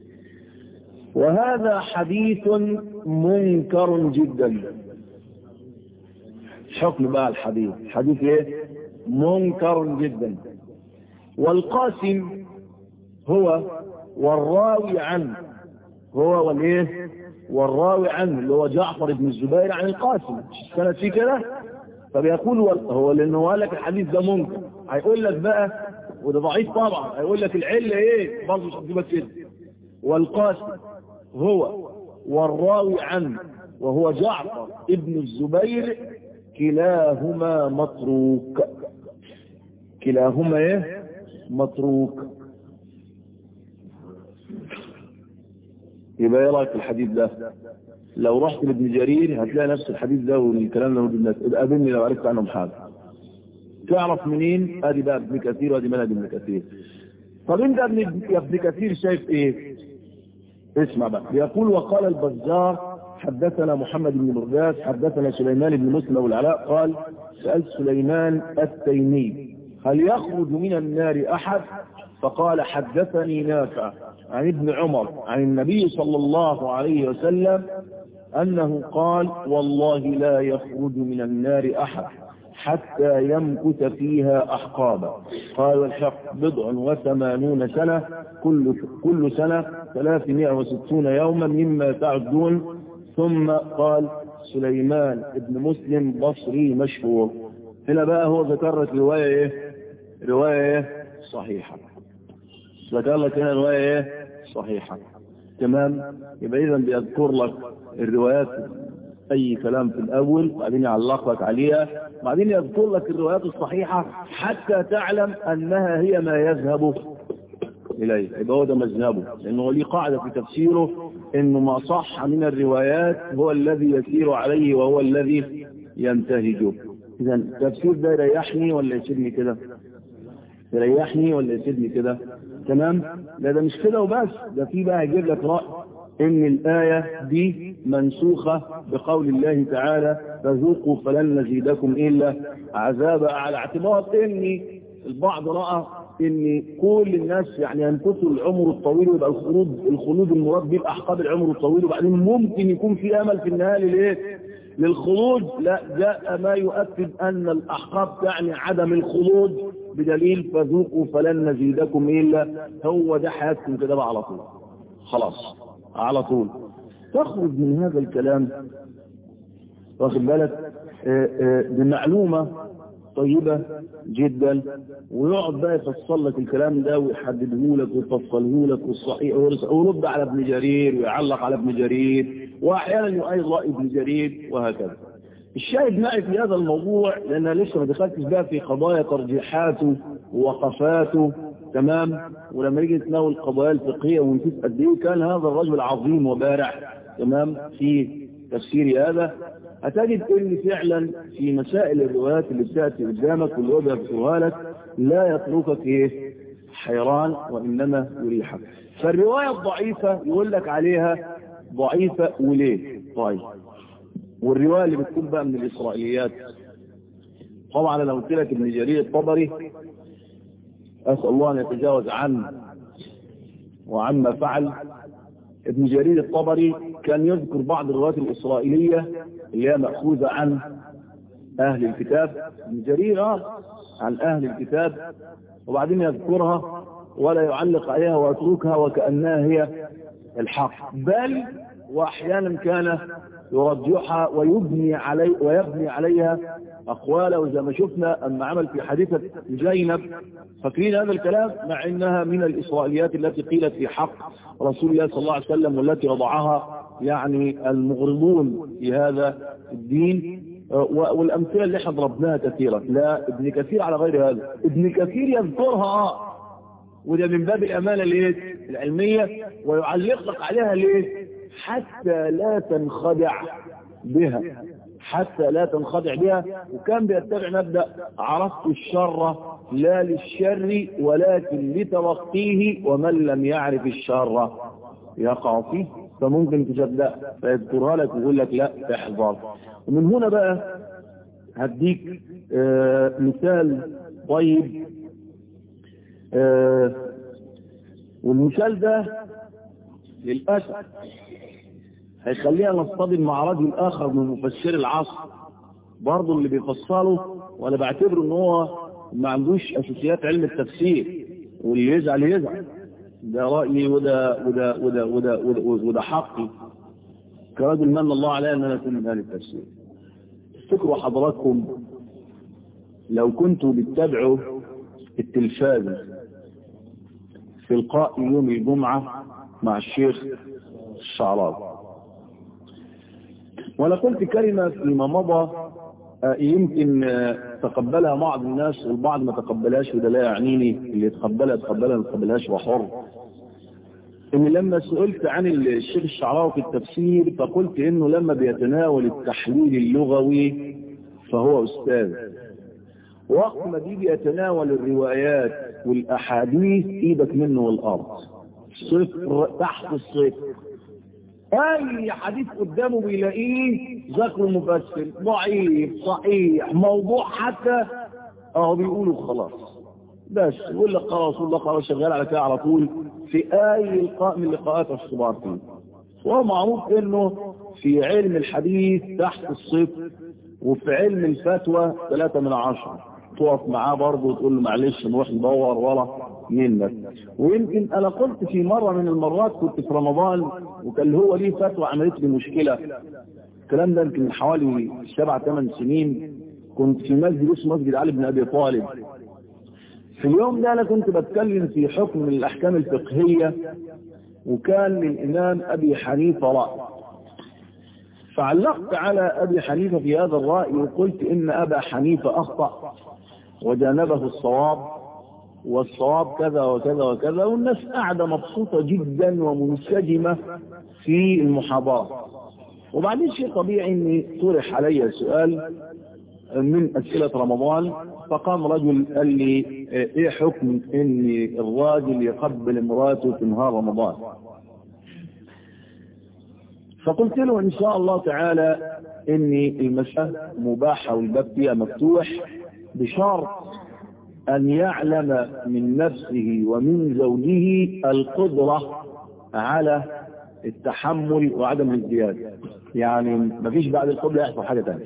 وهذا حديث منكر جدا حكم بقى الحديث حديث ايه منكر جدا والقاسم هو والراوي عنه هو والايه والراوي عنه اللي هو جعفر بن الزبير عن القاسم كانت في كده فبيقول هو لانه قال لك الحديث ده منكر هيقول لك بقى وده ضعيف طبعا هيقول لك العله ايه برضه مش هتجيبك كده والقاسم هو والراوي عنه وهو جعفر ابن الزبير كلاهما متروك كلاهما ايه متروك يبقى ايه رايك في الحديث ده لو رحت لابن جرير هتلاقي نفس الحديث ده والكلام ده موجود الناس قابلني لو عرفت عنهم حاجه تعرف منين ادي بقى ابن كثير وادي منهج ابن كثير طب انت ابن يا ابن كثير شايف ايه اسمع بقى يقول وقال البزار حدثنا محمد بن مرداس حدثنا سليمان بن مسلم والعلاء قال سألت سليمان التيمي هل يخرج من النار أحد فقال حدثني نافع عن ابن عمر عن النبي صلى الله عليه وسلم أنه قال والله لا يخرج من النار أحد حتى يمكث فيها أحقابا قال والحق بضع وثمانون سنة كل, كل سنة ثلاثمائة وستون يوما مما تعدون ثم قال سليمان ابن مسلم بصري مشهور هنا بقى هو ذكر لك رواية ايه رواية ايه صحيحة ذكر لك هنا رواية ايه صحيحة تمام يبقى اذا بيذكر لك الروايات اي كلام في الاول بعدين يعلق لك عليها بعدين يذكر لك الروايات الصحيحة حتى تعلم انها هي ما يذهب اليه يبقى هو ده مذهبه لانه ليه قاعدة في تفسيره انه ما صح من الروايات هو الذي يسير عليه وهو الذي ينتهجه اذا التفسير ده يريحني ولا يسيبني كده يريحني ولا يسيبني كده تمام لا ده مش كده وبس ده في بقى هيجيب لك رأي ان الآية دي منسوخة بقول الله تعالى فذوقوا فلن نزيدكم إلا عذابا على اعتبار ان البعض رأى ان كل الناس يعني ينقصوا العمر الطويل ويبقى الخلود الخلود المراد به احقاب العمر الطويل وبعدين ممكن يكون في امل في النهايه للايه؟ للخلود لا جاء ما يؤكد ان الاحقاب تعني عدم الخلود بدليل فذوقوا فلن نزيدكم الا هو ده حياتكم كده بقى على طول خلاص على طول تخرج من هذا الكلام واخد بالك بمعلومه طيبة جدا ويقعد بقى يفصل لك الكلام ده ويحدده لك ويفصله لك والصحيح ويرد على ابن جرير ويعلق على ابن جرير واحيانا يؤيد رأي ابن جرير وهكذا الشاهد معي في هذا الموضوع لان انا لسه ما دخلتش بقى في قضايا ترجيحاته ووقفاته تمام ولما نيجي نتناول القضايا الفقهيه ونشوف قد ايه كان هذا الرجل عظيم وبارع تمام في تفسير هذا هتجد ان فعلا في مسائل الروايات اللي بتاتي قدامك واللي هو بيذكرها لك لا يتركك ايه حيران وانما يريحك فالروايه الضعيفه يقول لك عليها ضعيفه وليه طيب والروايه اللي بتكون بقى من الاسرائيليات طبعا انا قلت لك ابن جرير الطبري اسال الله ان يتجاوز عنه وعما فعل ابن جرير الطبري كان يذكر بعض الروايات الإسرائيلية اللي هي مأخوذة عن أهل الكتاب ابن جرير عن أهل الكتاب وبعدين يذكرها ولا يعلق عليها ويتركها وكأنها هي الحق بل وأحيانا كان يرجحها ويبني علي ويبني عليها أقواله وزي ما شفنا أما عمل في حديثة زينب فاكرين هذا الكلام مع أنها من الإسرائيليات التي قيلت في حق رسول الله صلى الله عليه وسلم والتي وضعها يعني المغرضون في هذا الدين والأمثلة اللي احنا ضربناها كثيرا لا ابن كثير على غير هذا ابن كثير يذكرها آه وده من باب الأمانة ليه العلمية ويعلق لك عليها ليه حتى لا تنخدع بها حتى لا تنخدع بها وكان بيتبع مبدأ عرفت الشر لا للشر ولكن لتوقيه ومن لم يعرف الشر يقع فيه فممكن تصدق فيذكرها لك ويقول لك لا احذر ومن هنا بقى هديك آه مثال طيب آه والمثال ده للأسف هيخلينا نصطدم مع رجل آخر من مفسر العصر برضه اللي بيفصله وأنا بعتبره إن هو ما عندوش أساسيات علم التفسير واللي يزعل يزعل ده رأيي وده وده وده وده وده, وده حقي كرجل من الله علي أن أنا أكون من أهل التفسير تفتكروا حضراتكم لو كنتوا بتتابعوا التلفاز في لقاء يوم الجمعة مع الشيخ الشعراوي وأنا قلت كلمة فيما مضى يمكن تقبلها بعض الناس والبعض ما تقبلهاش وده لا يعنيني اللي يتقبلها يتقبلها ما يتقبلهاش وحر ان لما سئلت عن الشيخ الشعراوي في التفسير فقلت انه لما بيتناول التحليل اللغوي فهو استاذ وقت ما بيجي يتناول الروايات والاحاديث ايدك منه والارض صفر تحت الصفر اي حديث قدامه بيلاقيه ذكر مفسر ضعيف صحيح موضوع حتى اهو بيقولوا خلاص بس يقول لك خلاص والله خلاص شغال على كده على طول في اي لقاء من لقاءات الصبار فيه وهو معروف انه في علم الحديث تحت الصفر وفي علم الفتوى ثلاثة من عشرة تقف معاه برضه وتقول له معلش نروح ندور ورا منك ويمكن انا قلت في مرة من المرات كنت في رمضان وكان هو ليه فتوى عملت لي مشكلة الكلام ده يمكن من حوالي سبع ثمان سنين كنت في مسجد اسمه مسجد علي بن ابي طالب في اليوم ده انا كنت بتكلم في حكم من الاحكام الفقهية وكان للامام ابي حنيفة رأي فعلقت على ابي حنيفة في هذا الرأي وقلت ان ابا حنيفة اخطأ وجانبه الصواب والصواب كذا وكذا وكذا والناس قاعدة مبسوطة جدا ومنسجمة في المحاضرة وبعدين شيء طبيعي اني طرح علي سؤال من اسئلة رمضان فقام رجل قال لي ايه حكم ان الراجل يقبل امراته في نهار رمضان فقلت له ان شاء الله تعالى ان المسألة مباحة والباب فيها مفتوح بشرط أن يعلم من نفسه ومن زوجه القدرة على التحمل وعدم الازدياد يعني مفيش بعد القبلة يحصل حاجة تانية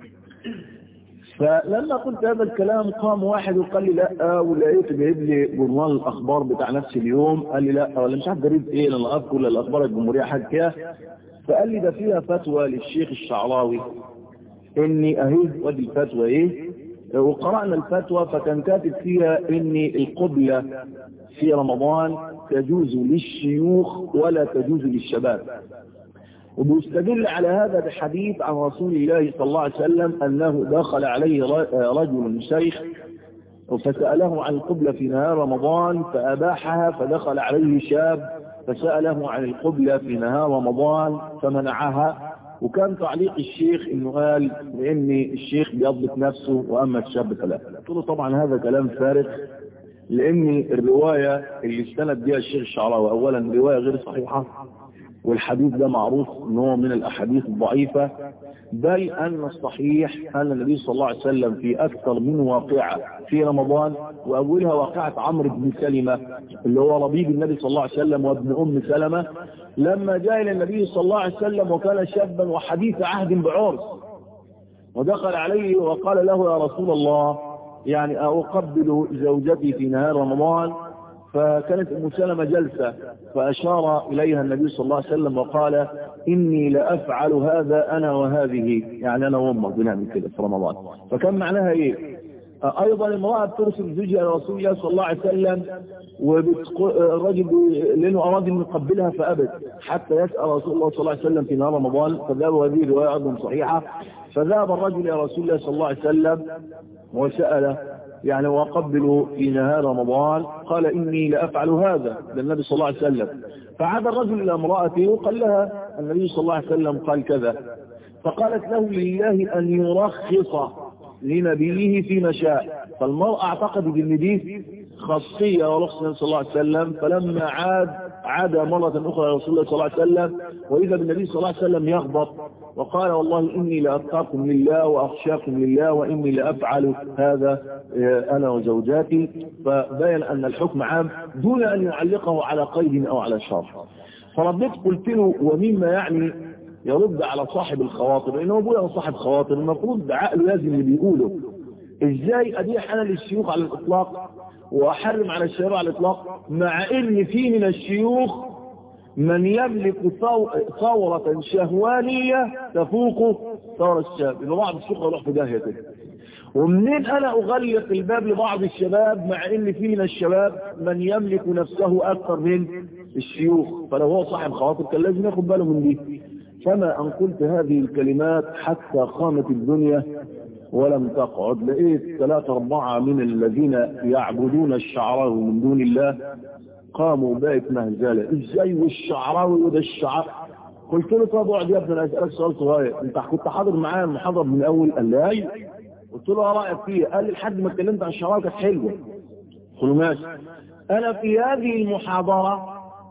فلما قلت هذا الكلام قام واحد وقال لي لا ولقيت جايب لي جورنال الاخبار بتاع نفس اليوم قال لي لا ولا مش عارف جريد ايه انا اذكر ولا الاخبار الجمهوريه حاجه كده فقال لي ده فيها فتوى للشيخ الشعراوي اني اهي ودي الفتوى ايه وقرأنا الفتوى فكان كاتب فيها ان القبلة في رمضان تجوز للشيوخ ولا تجوز للشباب وبيستدل على هذا بحديث عن رسول الله صلى الله عليه وسلم أنه دخل عليه رجل شيخ فسأله عن القبلة في نهار رمضان فأباحها فدخل عليه شاب فسأله عن القبلة في نهار رمضان فمنعها وكان تعليق الشيخ انه قال لان الشيخ بيضبط نفسه واما الشاب فلا قلت له طبعا هذا كلام فارغ لان الرواية اللي استند بها الشيخ الشعراوي اولا رواية غير صحيحة والحديث ده معروف ان هو من الاحاديث الضعيفة بل ان الصحيح ان النبي صلى الله عليه وسلم في اكثر من واقعة في رمضان واولها واقعة عمرو بن سلمة اللي هو ربيب النبي صلى الله عليه وسلم وابن ام سلمة لما جاء الى النبي صلى الله عليه وسلم وكان شابا وحديث عهد بعرس ودخل عليه وقال له يا رسول الله يعني أقبل زوجتي في نهار رمضان فكانت ام سلمة جلسة فأشار إليها النبي صلى الله عليه وسلم وقال إني لأفعل هذا أنا وهذه يعني أنا وأمك بنعمل كده في رمضان فكان معناها إيه أيضا امرأة ترسل زوجها لرسول الله صلى الله عليه وسلم والرجل لأنه أراد أن يقبلها فأبت حتى يسأل رسول الله صلى الله عليه وسلم في نهار رمضان فذهب هذه الرواية أيضا صحيحة فذهب الرجل إلى رسول الله صلى الله عليه وسلم وسأل يعني وقبلوا في نهار رمضان قال إني لأفعل هذا للنبي صلى الله عليه وسلم فعاد الرجل إلى امرأته وقال لها النبي صلى الله عليه وسلم قال كذا فقالت له لله أن يرخص لنبيه فيما شاء فالمرأة اعتقدت ان دي خاصية ورخصة صلى الله عليه وسلم فلما عاد عاد مرة أخرى رسول الله صلى الله عليه وسلم وإذا بالنبي صلى الله عليه وسلم يغضب وقال والله إني لأتقاكم لله وأخشاكم لله وإني لأفعل هذا أنا وزوجاتي فبين أن الحكم عام دون أن يعلقه على قيد أو على شرط فرديت قلت له ومما يعني يرد على صاحب الخواطر لأنه بيقول أنا صاحب خواطر المفروض عقله لازم اللي بيقوله إزاي أبيح أنا للشيوخ على الإطلاق وأحرم على الشباب على الإطلاق مع إن في من الشيوخ من يملك ثورة شهوانية تفوق ثورة الشاب يبقى بعض الشيوخ يروح في داهية كده ومنين أنا أغلق الباب لبعض الشباب مع إن في من الشباب من يملك نفسه أكثر من الشيوخ فلو هو صاحب خواطر كان لازم ياخد باله من دي فما أن قلت هذه الكلمات حتى قامت الدنيا ولم تقعد لقيت ثلاثة أربعة من الذين يعبدون الشعراوي من دون الله قاموا بقت مهزلة ازاي والشعراوي وده الشعر قلت له طب اقعد يا ابني انا اسالك سؤال صغير انت كنت حاضر معايا المحاضره من الاول قال لي ايوه قلت له ايه رايك فيه قال لي لحد ما اتكلمت عن الشعراوي كانت حلوه قلت له ماشي انا في هذه المحاضره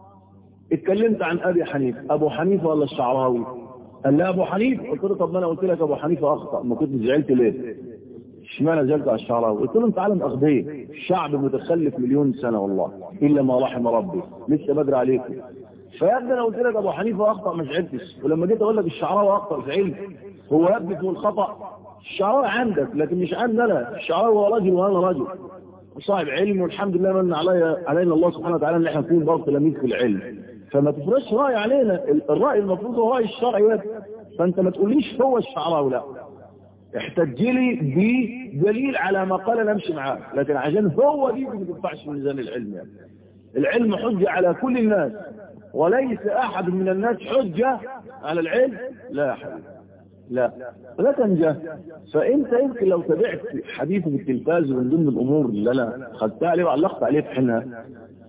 اتكلمت عن ابي حنيفه ابو حنيفه ولا الشعراوي قال لي ابو حنيفه قلت له طب ما انا قلت لك ابو حنيفه اخطا ما كنت زعلت ليه اشمعنى زعلت على الشعراوي قلت له انت عالم اغبيه الشعب متخلف مليون سنه والله الا ما رحم ربي لسه بدري عليكم فيا ابني انا قلت لك ابو حنيفه اخطا ما زعلتش ولما جيت اقول لك الشعراوي اخطا زعلت هو يثبت الخطا الشعراوي عندك لكن مش عندي انا الشعراوي هو راجل وانا راجل وصاحب علم والحمد لله من علي علينا الله سبحانه وتعالى ان احنا نكون برضه تلاميذ في العلم فما تفرضش راي علينا الراي المفروض هو راي الشرعي فانت ما تقوليش هو الشعراوي لا احتج لي بدليل على ما قال نمشي معاه لكن عشان هو دي ما تنفعش في ميزان العلم يعني العلم حجة على كل الناس وليس احد من الناس حجة على العلم لا يا حبيبي لا لا تنجح فانت يمكن لو تابعت حديث في التلفاز من ضمن الامور اللي انا خدتها عليه وعلقت عليه في حينها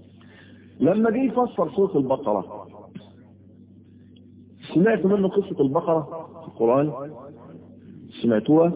لما جه يفسر سوره البقره سمعت منه قصه البقره في القران سمعتوها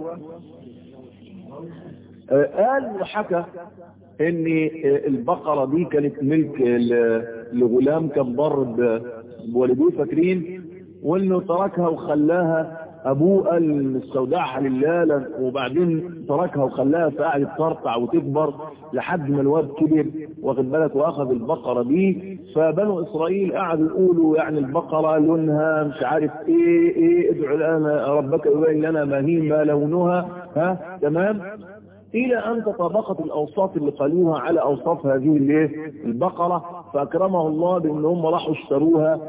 قال وحكى ان البقرة دي كانت ملك لغلام كان بر بوالديه فاكرين وانه تركها وخلاها ابوه قال استودعها لله وبعدين تركها وخلاها فقعدت ترتع وتكبر لحد ما الواد كبر واخد بالك واخذ البقرة دي فبنو اسرائيل قعدوا يقولوا يعني البقرة لونها مش عارف ايه ايه ادعو لنا ربك يبين لنا ما هي ما لونها ها تمام الى ان تطابقت الاوصاف اللي قالوها على اوصاف هذه الايه البقرة فاكرمه الله بان هم راحوا اشتروها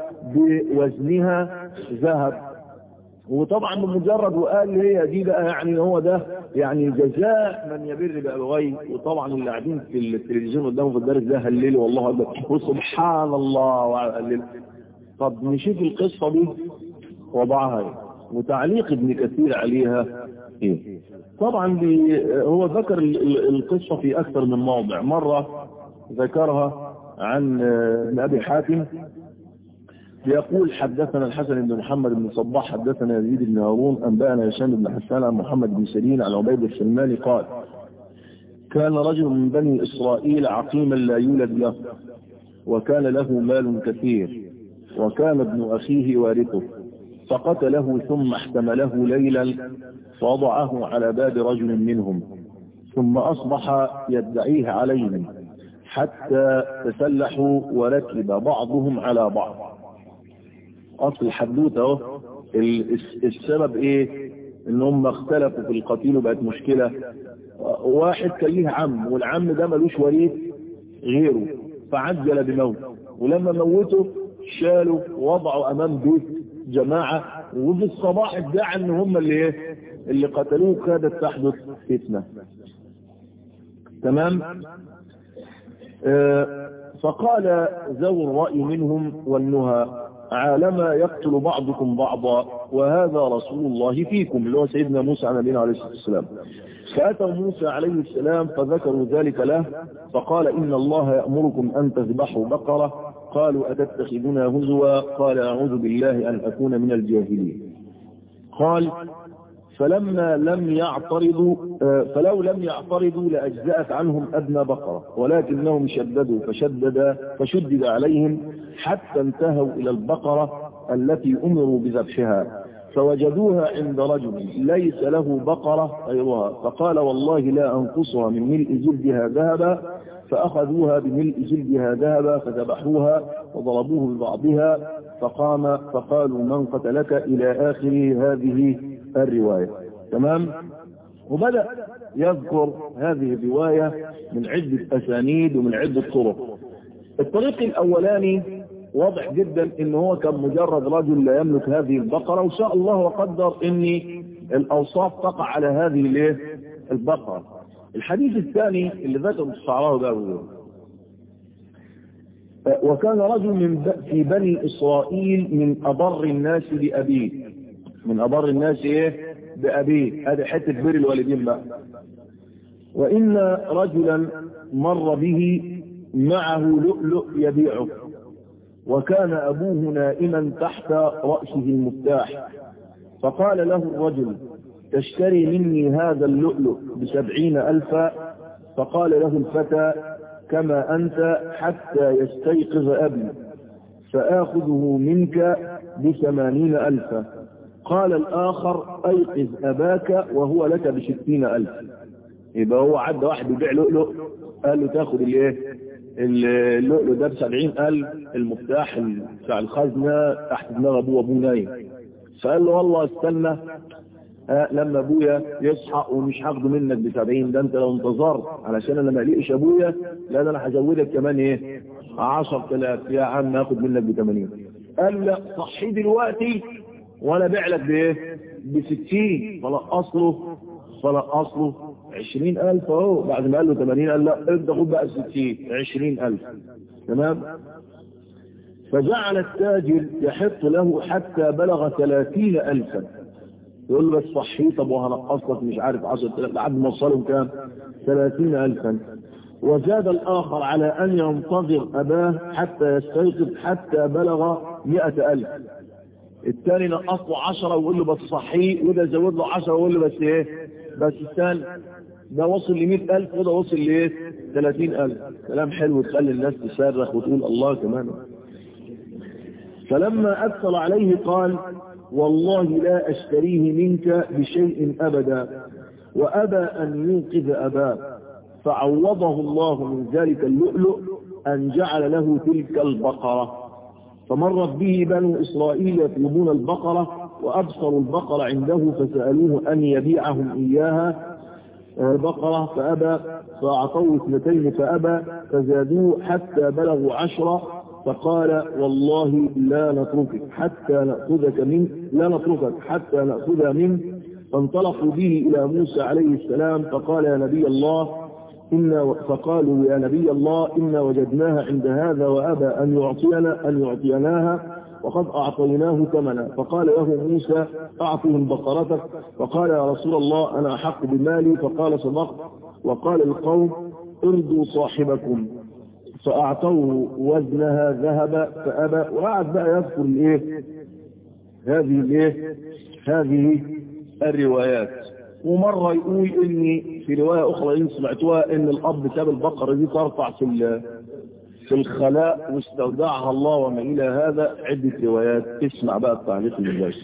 بوزنها ذهب وطبعا بمجرد وقال هي دي بقى يعني هو ده يعني جزاء من يبر بأبويه وطبعا اللي قاعدين في التلفزيون قدامه في الدرس ده هللوا والله اكبر وسبحان الله وهلل طب نشوف القصه دي وضعها ايه وتعليق ابن كثير عليها ايه طبعا هو ذكر القصه في اكثر من موضع مره ذكرها عن ابن ابي حاتم يقول حدثنا الحسن بن محمد بن صباح حدثنا يزيد بن هارون أنبأنا هشام بن حسان عن محمد بن سيرين عن عبيد السلماني قال كان رجل من بني إسرائيل عقيما لا يولد له وكان له مال كثير وكان ابن أخيه وارثه فقتله ثم احتمله ليلا فوضعه على باب رجل منهم ثم أصبح يدعيه عليهم حتى تسلحوا وركب بعضهم على بعض اصل الحدوته اهو السبب ايه ان هم اختلفوا في القتيل وبقت مشكلة واحد كان ليه عم والعم ده ملوش وريث غيره فعجل بموت ولما موته شالوا وضعوا امام بيت جماعة وفي الصباح ادعى ان هم اللي ايه اللي قتلوه كادت تحدث فتنة تمام آه فقال ذو الرأي منهم والنهى عالما يقتل بعضكم بعضا وهذا رسول الله فيكم اللي هو سيدنا موسى على نبينا عليه الصلاة والسلام فأتوا موسى عليه السلام فذكروا ذلك له فقال إن الله يأمركم أن تذبحوا بقرة قالوا أتتخذنا هزوا قال أعوذ بالله أن أكون من الجاهلين قال فلما لم يعترضوا فلو لم يعترضوا لأجزأت عنهم أدنى بقرة ولكنهم شددوا فشدد فشدد عليهم حتى انتهوا إلى البقرة التي أمروا بذبحها فوجدوها عند رجل ليس له بقرة غيرها فقال والله لا أنقصها من ملء جلدها ذهبا فأخذوها بملء جلدها ذهبا فذبحوها وضربوه ببعضها فقام فقالوا من قتلك إلى آخر هذه الرواية تمام وبدأ يذكر هذه الرواية من عدة أسانيد ومن عدة طرق الطريق الأولاني واضح جدا ان هو كان مجرد رجل لا يملك هذه البقرة وشاء الله وقدر ان الاوصاف تقع على هذه الايه البقرة الحديث الثاني اللي ذكر الشعراء ده وكان رجل من في بني اسرائيل من اضر الناس بابيه من اضر الناس ايه بابيه هذه حته بر الوالدين بقى وان رجلا مر به معه لؤلؤ يبيعه وكان أبوه نائما تحت رأسه المفتاح فقال له الرجل تشتري مني هذا اللؤلؤ بسبعين ألفا فقال له الفتى كما أنت حتى يستيقظ أبي فآخذه منك بثمانين ألفا قال الآخر أيقظ أباك وهو لك بستين ألف يبقى هو عد واحد يبيع لؤلؤ قال له تاخد الايه اللؤلؤ ده بسبعين ألف المفتاح بتاع الخزنة تحت دماغ أبوه وأبوه نايم فقال له والله استنى آه لما أبويا يصحى ومش هاخده منك بسبعين ده أنت لو انتظرت علشان أنا ما لقيش أبويا لا ده أنا هزودك كمان إيه 10000 يا عم هاخد منك ب 80 قال لا صحي دلوقتي وأنا أبيع لك بإيه؟ ب 60 فلقص له فلقص له عشرين ألف اهو بعد ما قال له ثمانين قال لا انت خد بقى ستين عشرين ألف تمام فجعل التاجر يحط له حتى بلغ ثلاثين ألفا يقول له بس صحي طب وهنقص لك مش عارف عشرة آلاف لحد ما وصلهم كام ثلاثين ألفا وزاد الآخر على أن ينتظر أباه حتى يستيقظ حتى بلغ مئة ألف الثاني نقص له عشرة ويقول له بس صحي وده زود له عشرة ويقول له بس ايه بس الثاني ده وصل ل 100000 وده وصل ل 30000 كلام حلو تخلي الناس تصرخ وتقول الله كمان فلما أكثر عليه قال والله لا أشتريه منك بشيء أبدا وأبى أن ينقذ أباه فعوضه الله من ذلك اللؤلؤ أن جعل له تلك البقرة فمرت به بنو إسرائيل يطلبون البقرة وأبصروا البقرة عنده فسألوه أن يبيعهم إياها بقرة فأبى فأعطوه اثنتين فأبى فزادوه حتى بلغوا عشرة فقال والله لا نتركك حتى نأخذك منه لا نتركك حتى نأخذها منه فانطلقوا به إلى موسى عليه السلام فقال يا نبي الله إن فقالوا يا نبي الله إنا وجدناها عند هذا وأبى أن يعطينا أن يعطيناها وقد أعطيناه ثمنا فقال له موسى أعطهم بقرتك فقال يا رسول الله أنا أحق بمالي فقال صدقت وقال القوم ارضوا صاحبكم فأعطوه وزنها ذهب فأبى وقعد بقى يذكر الايه هذه الايه هذه الروايات ومرة يقول اني في رواية اخرى ان سمعتوها ان الاب ساب البقرة دي ترفع في في الخلاء واستودعها الله وما الى هذا عدة روايات اسمع بقى التعليق المباشر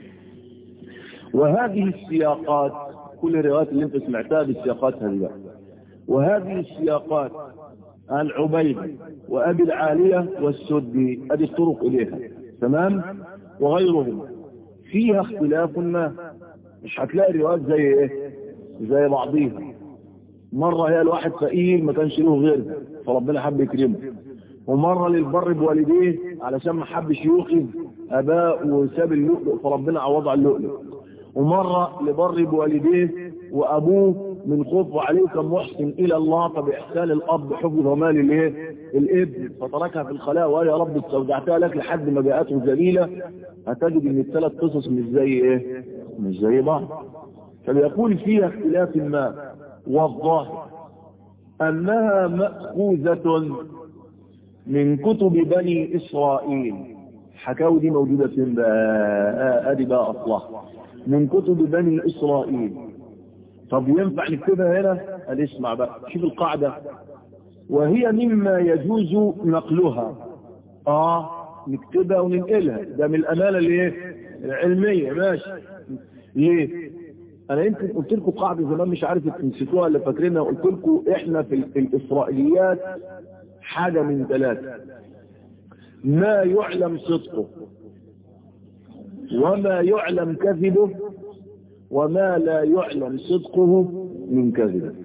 وهذه السياقات كل الروايات اللي انت سمعتها بالسياقات هذه وهذه السياقات عن عبيد وابي العالية والسدي ادي الطرق اليها تمام وغيرهم فيها اختلاف ما مش هتلاقي الروايات زي ايه زي بعضيها مرة هي الواحد فقير ما كانش له غيرها فربنا حب يكرمه ومرة للبر بوالديه علشان ما حبش يوقظ اباه وساب اللؤلؤ فربنا عوض على اللؤلؤ ومرة لبر بوالديه وابوه من خوفه عليه كان محسن الى الله فباحسان الاب حفظ مال الايه الابن فتركها في الخلاء وقال يا رب استودعتها لك لحد ما جاءته ذليله هتجد ان الثلاث قصص مش زي ايه مش زي بعض فبيقول فيها اختلاف ما والظاهر انها ماخوذه من كتب بني اسرائيل حكاوي دي موجوده فين بقى ادي بقى اصلها من كتب بني إسرائيل طب ينفع نكتبها هنا قال اسمع بقى شوف القاعدة وهي مما يجوز نقلها اه نكتبها وننقلها ده من الأمانة الايه العلمية ماشي ليه انا يمكن قلت لكم قاعدة زمان مش عارف تنسيتوها اللي فاكرينها قلت لكم احنا في الاسرائيليات حاجة من ثلاثة ما يعلم صدقه وما يعلم كذبه وما لا يعلم صدقه من كذبه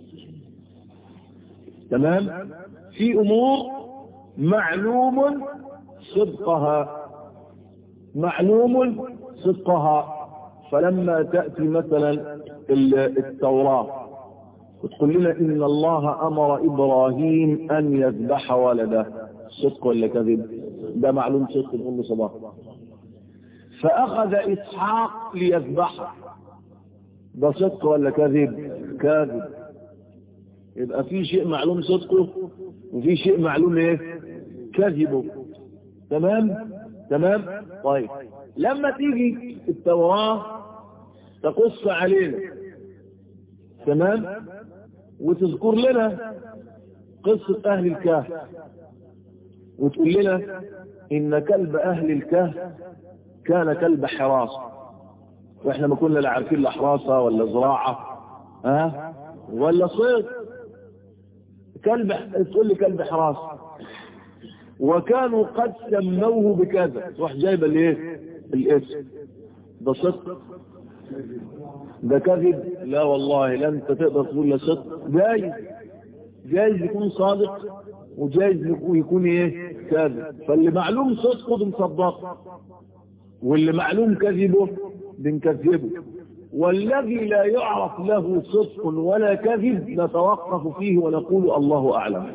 تمام في امور معلوم صدقها معلوم صدقها فلما تأتي مثلا التوراة وتقول لنا إن الله أمر إبراهيم أن يذبح ولده صدق ولا كذب ده معلوم صدق نقول له صباح فأخذ إسحاق ليذبحه ده صدق ولا كذب كاذب يبقى في شيء معلوم صدقه وفي شيء معلوم ايه كذبه تمام تمام طيب لما تيجي التوراة تقص علينا تمام وتذكر لنا قصة أهل الكهف وتقول لنا إن كلب أهل الكهف كان كلب حراسة وإحنا ما كنا لا عارفين لا حراسة ولا زراعة ها ولا صيد كلب تقول لي كلب حراسة وكانوا قد سموه بكذا تروح جايبه الايه الاسم ده صدق ده كذب لا والله لا انت تقدر تقول لا صدق جايز جايز يكون صادق وجايز يكون ايه كاذب فاللي معلوم صدقه بنصدقه واللي معلوم كذبه بنكذبه والذي لا يعرف له صدق ولا كذب نتوقف فيه ونقول الله اعلم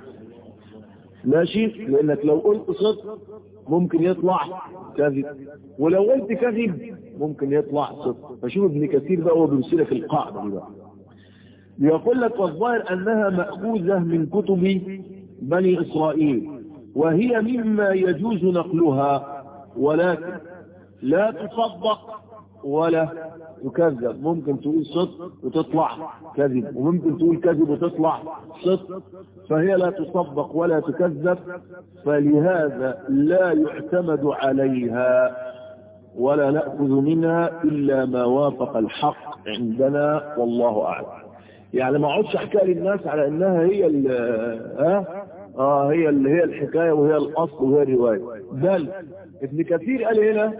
ماشي لانك لو قلت صدق ممكن يطلع كذب ولو قلت كذب ممكن يطلع صدق فشوف ابن كثير بقى هو بيمثلك القاعده دي بقى بيقول لك والظاهر انها ماخوذه من كتب بني اسرائيل وهي مما يجوز نقلها ولكن لا تصدق ولا تكذب ممكن تقول صدق وتطلع كذب وممكن تقول كذب وتطلع صدق فهي لا تصدق ولا تكذب فلهذا لا يعتمد عليها ولا نأخذ منها إلا ما وافق الحق عندنا والله أعلم يعني ما اقعدش احكي للناس على انها هي ال ها اه هي اللي هي الحكايه وهي الاصل وهي الروايه بل ابن كثير قال هنا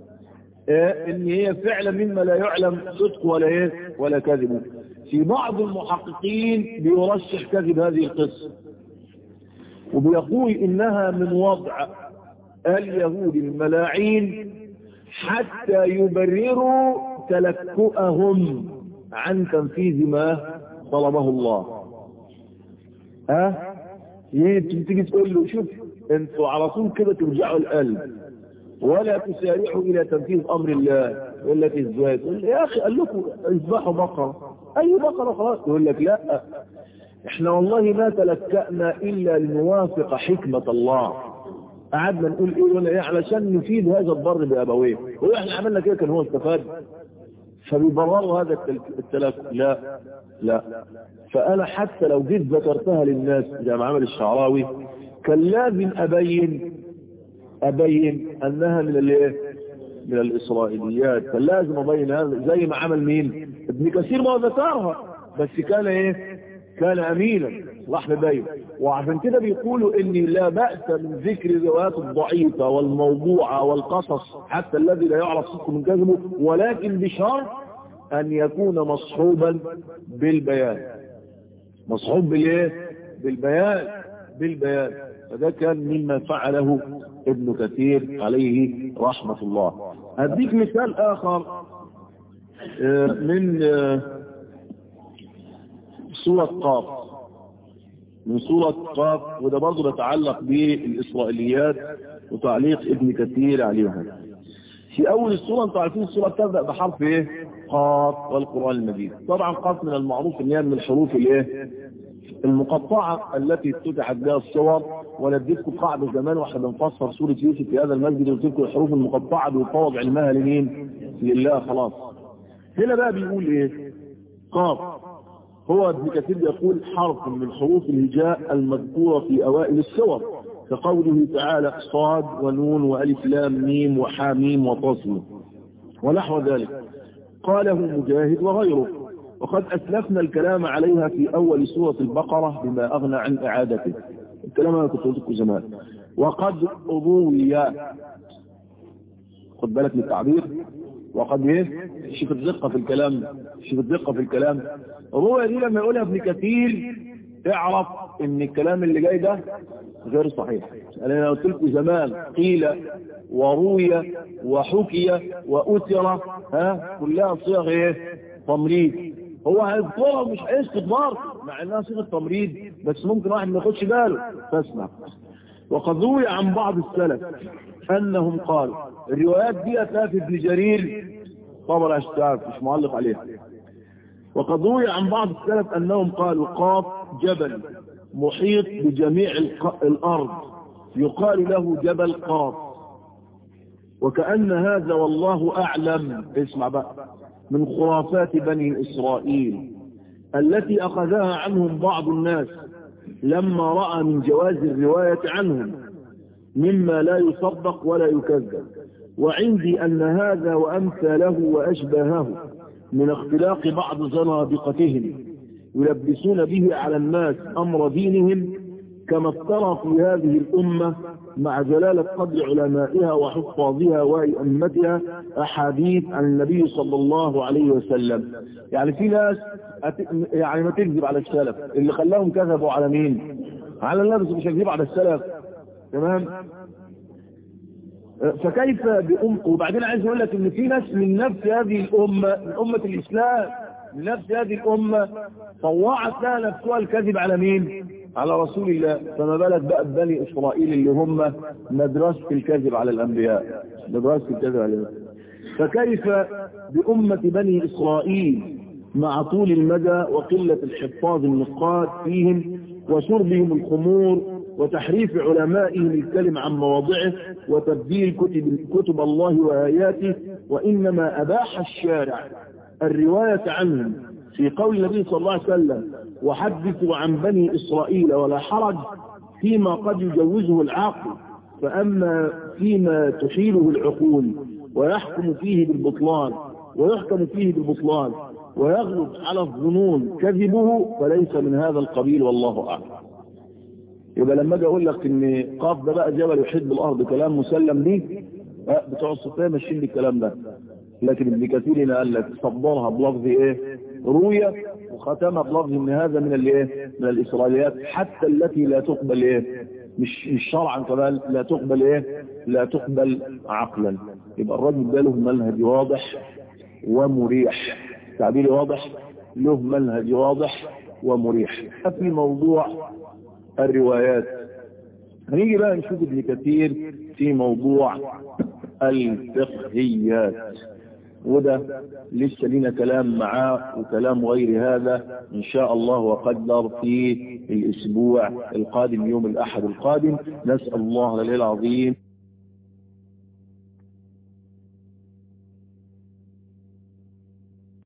إيه ان هي فعلا مما لا يعلم صدق ولا ايه ولا كذب في بعض المحققين بيرشح كذب هذه القصه وبيقول انها من وضع اليهود الملاعين حتى يبرروا تلكؤهم عن تنفيذ ما طلبه الله ها أه؟ تيجي تقول له شوف انتوا على طول كده ترجعوا القلب ولا تسارعوا الى تنفيذ امر الله يقول لك ازاي تقول يا اخي قال لكم اذبحوا بقره اي بقره خلاص يقول لك لا احنا والله ما تلكأنا الا لنوافق حكمة الله قعدنا نقول ايه ولا ايه علشان نفيد هذا الضر بابويه واحنا عملنا كده كان هو استفاد فبيبرروا هذا التلكؤ لا لا فانا حتى لو جيت ذكرتها للناس زي ما عمل الشعراوي كان لازم ابين ابين انها من الايه من الاسرائيليات كان لازم ابين هذا زي ما عمل مين ابن كثير ما ذكرها بس كان ايه كان امينا راح مبين وعشان كده بيقولوا ان لا بأس من ذكر الروايات الضعيفة والموضوعة والقصص حتى الذي لا يعرف صدقه من كذبه ولكن بشرط ان يكون مصحوبا بالبيان مصحوب بالايه بالبيان بالبيان فده كان مما فعله ابن كثير عليه رحمة الله هديك مثال اخر من سورة قاف من سورة قاف وده برضه بيتعلق بالإسرائيليات وتعليق ابن كثير عليها في أول السورة أنتم عارفين السورة تبدأ بحرف إيه؟ قاف والقرآن المجيد طبعا قاف من المعروف إن هي من الحروف الإيه؟ المقطعة التي افتتحت بها الصور ونديتكم قاعدة زمان واحنا بنفسر سورة يوسف في هذا المسجد قلت لكم الحروف المقطعة بيفوض علمها لمين؟ لله خلاص هنا بقى بيقول ايه قاف هو ابن كثير يقول حرف من حروف الهجاء المذكورة في أوائل السور كقوله تعالى صاد ونون وألف لام ميم وحاميم وطاسم ونحو ذلك قاله مجاهد وغيره وقد أسلفنا الكلام عليها في أول سورة البقرة بما أغنى عن إعادته الكلام أنا كنت قلت زمان وقد روي خد بالك من التعبير وقد ايه شوف الدقة في الكلام شوف الدقة في الكلام روي دي لما يقولها ابن كثير اعرف ان الكلام اللي جاي ده غير صحيح انا قلت لكم زمان قيل وروي وحكي وأثر ها كلها صيغ ايه تمريض هو هيذكرها مش هيسكت برضه مع انها صيغه تمريض بس ممكن واحد ما ياخدش باله فاسمع وقد روي عن بعض السلف انهم قالوا الروايات دي هتلاقيها في ابن جرير طبعا اشتعب مش معلق عليها وقد روي عن بعض السلف انهم قالوا قاف جبل محيط بجميع الارض يقال له جبل قاف وكأن هذا والله اعلم اسمع بقى من خرافات بني اسرائيل التي اخذها عنهم بعض الناس لما رأى من جواز الرواية عنهم مما لا يصدق ولا يكذب وعندي أن هذا وأمثاله وأشباهه من اختلاق بعض زنادقتهم يلبسون به على الناس أمر دينهم كما افترى في هذه الأمة مع جلالة قدر علمائها وحفاظها وأئمتها أحاديث عن النبي صلى الله عليه وسلم يعني في ناس يعني ما تكذب على السلف اللي خلاهم كذبوا على مين على النبي مش هكذب على السلف تمام فكيف بأم وبعدين عايز اقول لك ان في ناس من نفس هذه الامه من امه الاسلام من نفس هذه الامه طوعت لها نفسها الكذب على مين على رسول الله فما بالك بقى بني اسرائيل اللي هم مدرسه الكذب على الانبياء مدرسه الكذب على الانبياء فكيف بامه بني اسرائيل مع طول المدى وقله الحفاظ النقاد فيهم وشربهم الخمور وتحريف علمائهم الكلم عن مواضعه وتبديل كتب, كتب الله وآياته وإنما أباح الشارع الرواية عنهم في قول النبي صلى الله عليه وسلم وحدثوا عن بني إسرائيل ولا حرج فيما قد يجوزه العاقل فأما فيما تحيله العقول ويحكم فيه بالبطلان ويحكم فيه بالبطلان ويغلب على الظنون كذبه فليس من هذا القبيل والله أعلم يبقى لما اجي اقول لك ان قاف ده بقى جبل يحيط بالارض كلام مسلم ليه بتوع الصفيه ماشيين بالكلام ده لكن ابن كثير هنا قال لك صبرها بلفظ ايه روية وختمها بلفظ ان هذا من الايه من الاسرائيليات حتى التي لا تقبل ايه مش مش شرعا كمان لا تقبل ايه لا تقبل عقلا يبقى الرجل ده له منهج واضح ومريح تعبيري واضح له منهج واضح ومريح في موضوع الروايات هنيجي بقى نشوف ابن كثير في موضوع الفقهيات وده لسه لنا كلام معاه وكلام غير هذا ان شاء الله وقدر في الاسبوع القادم يوم الاحد القادم نسأل الله العظيم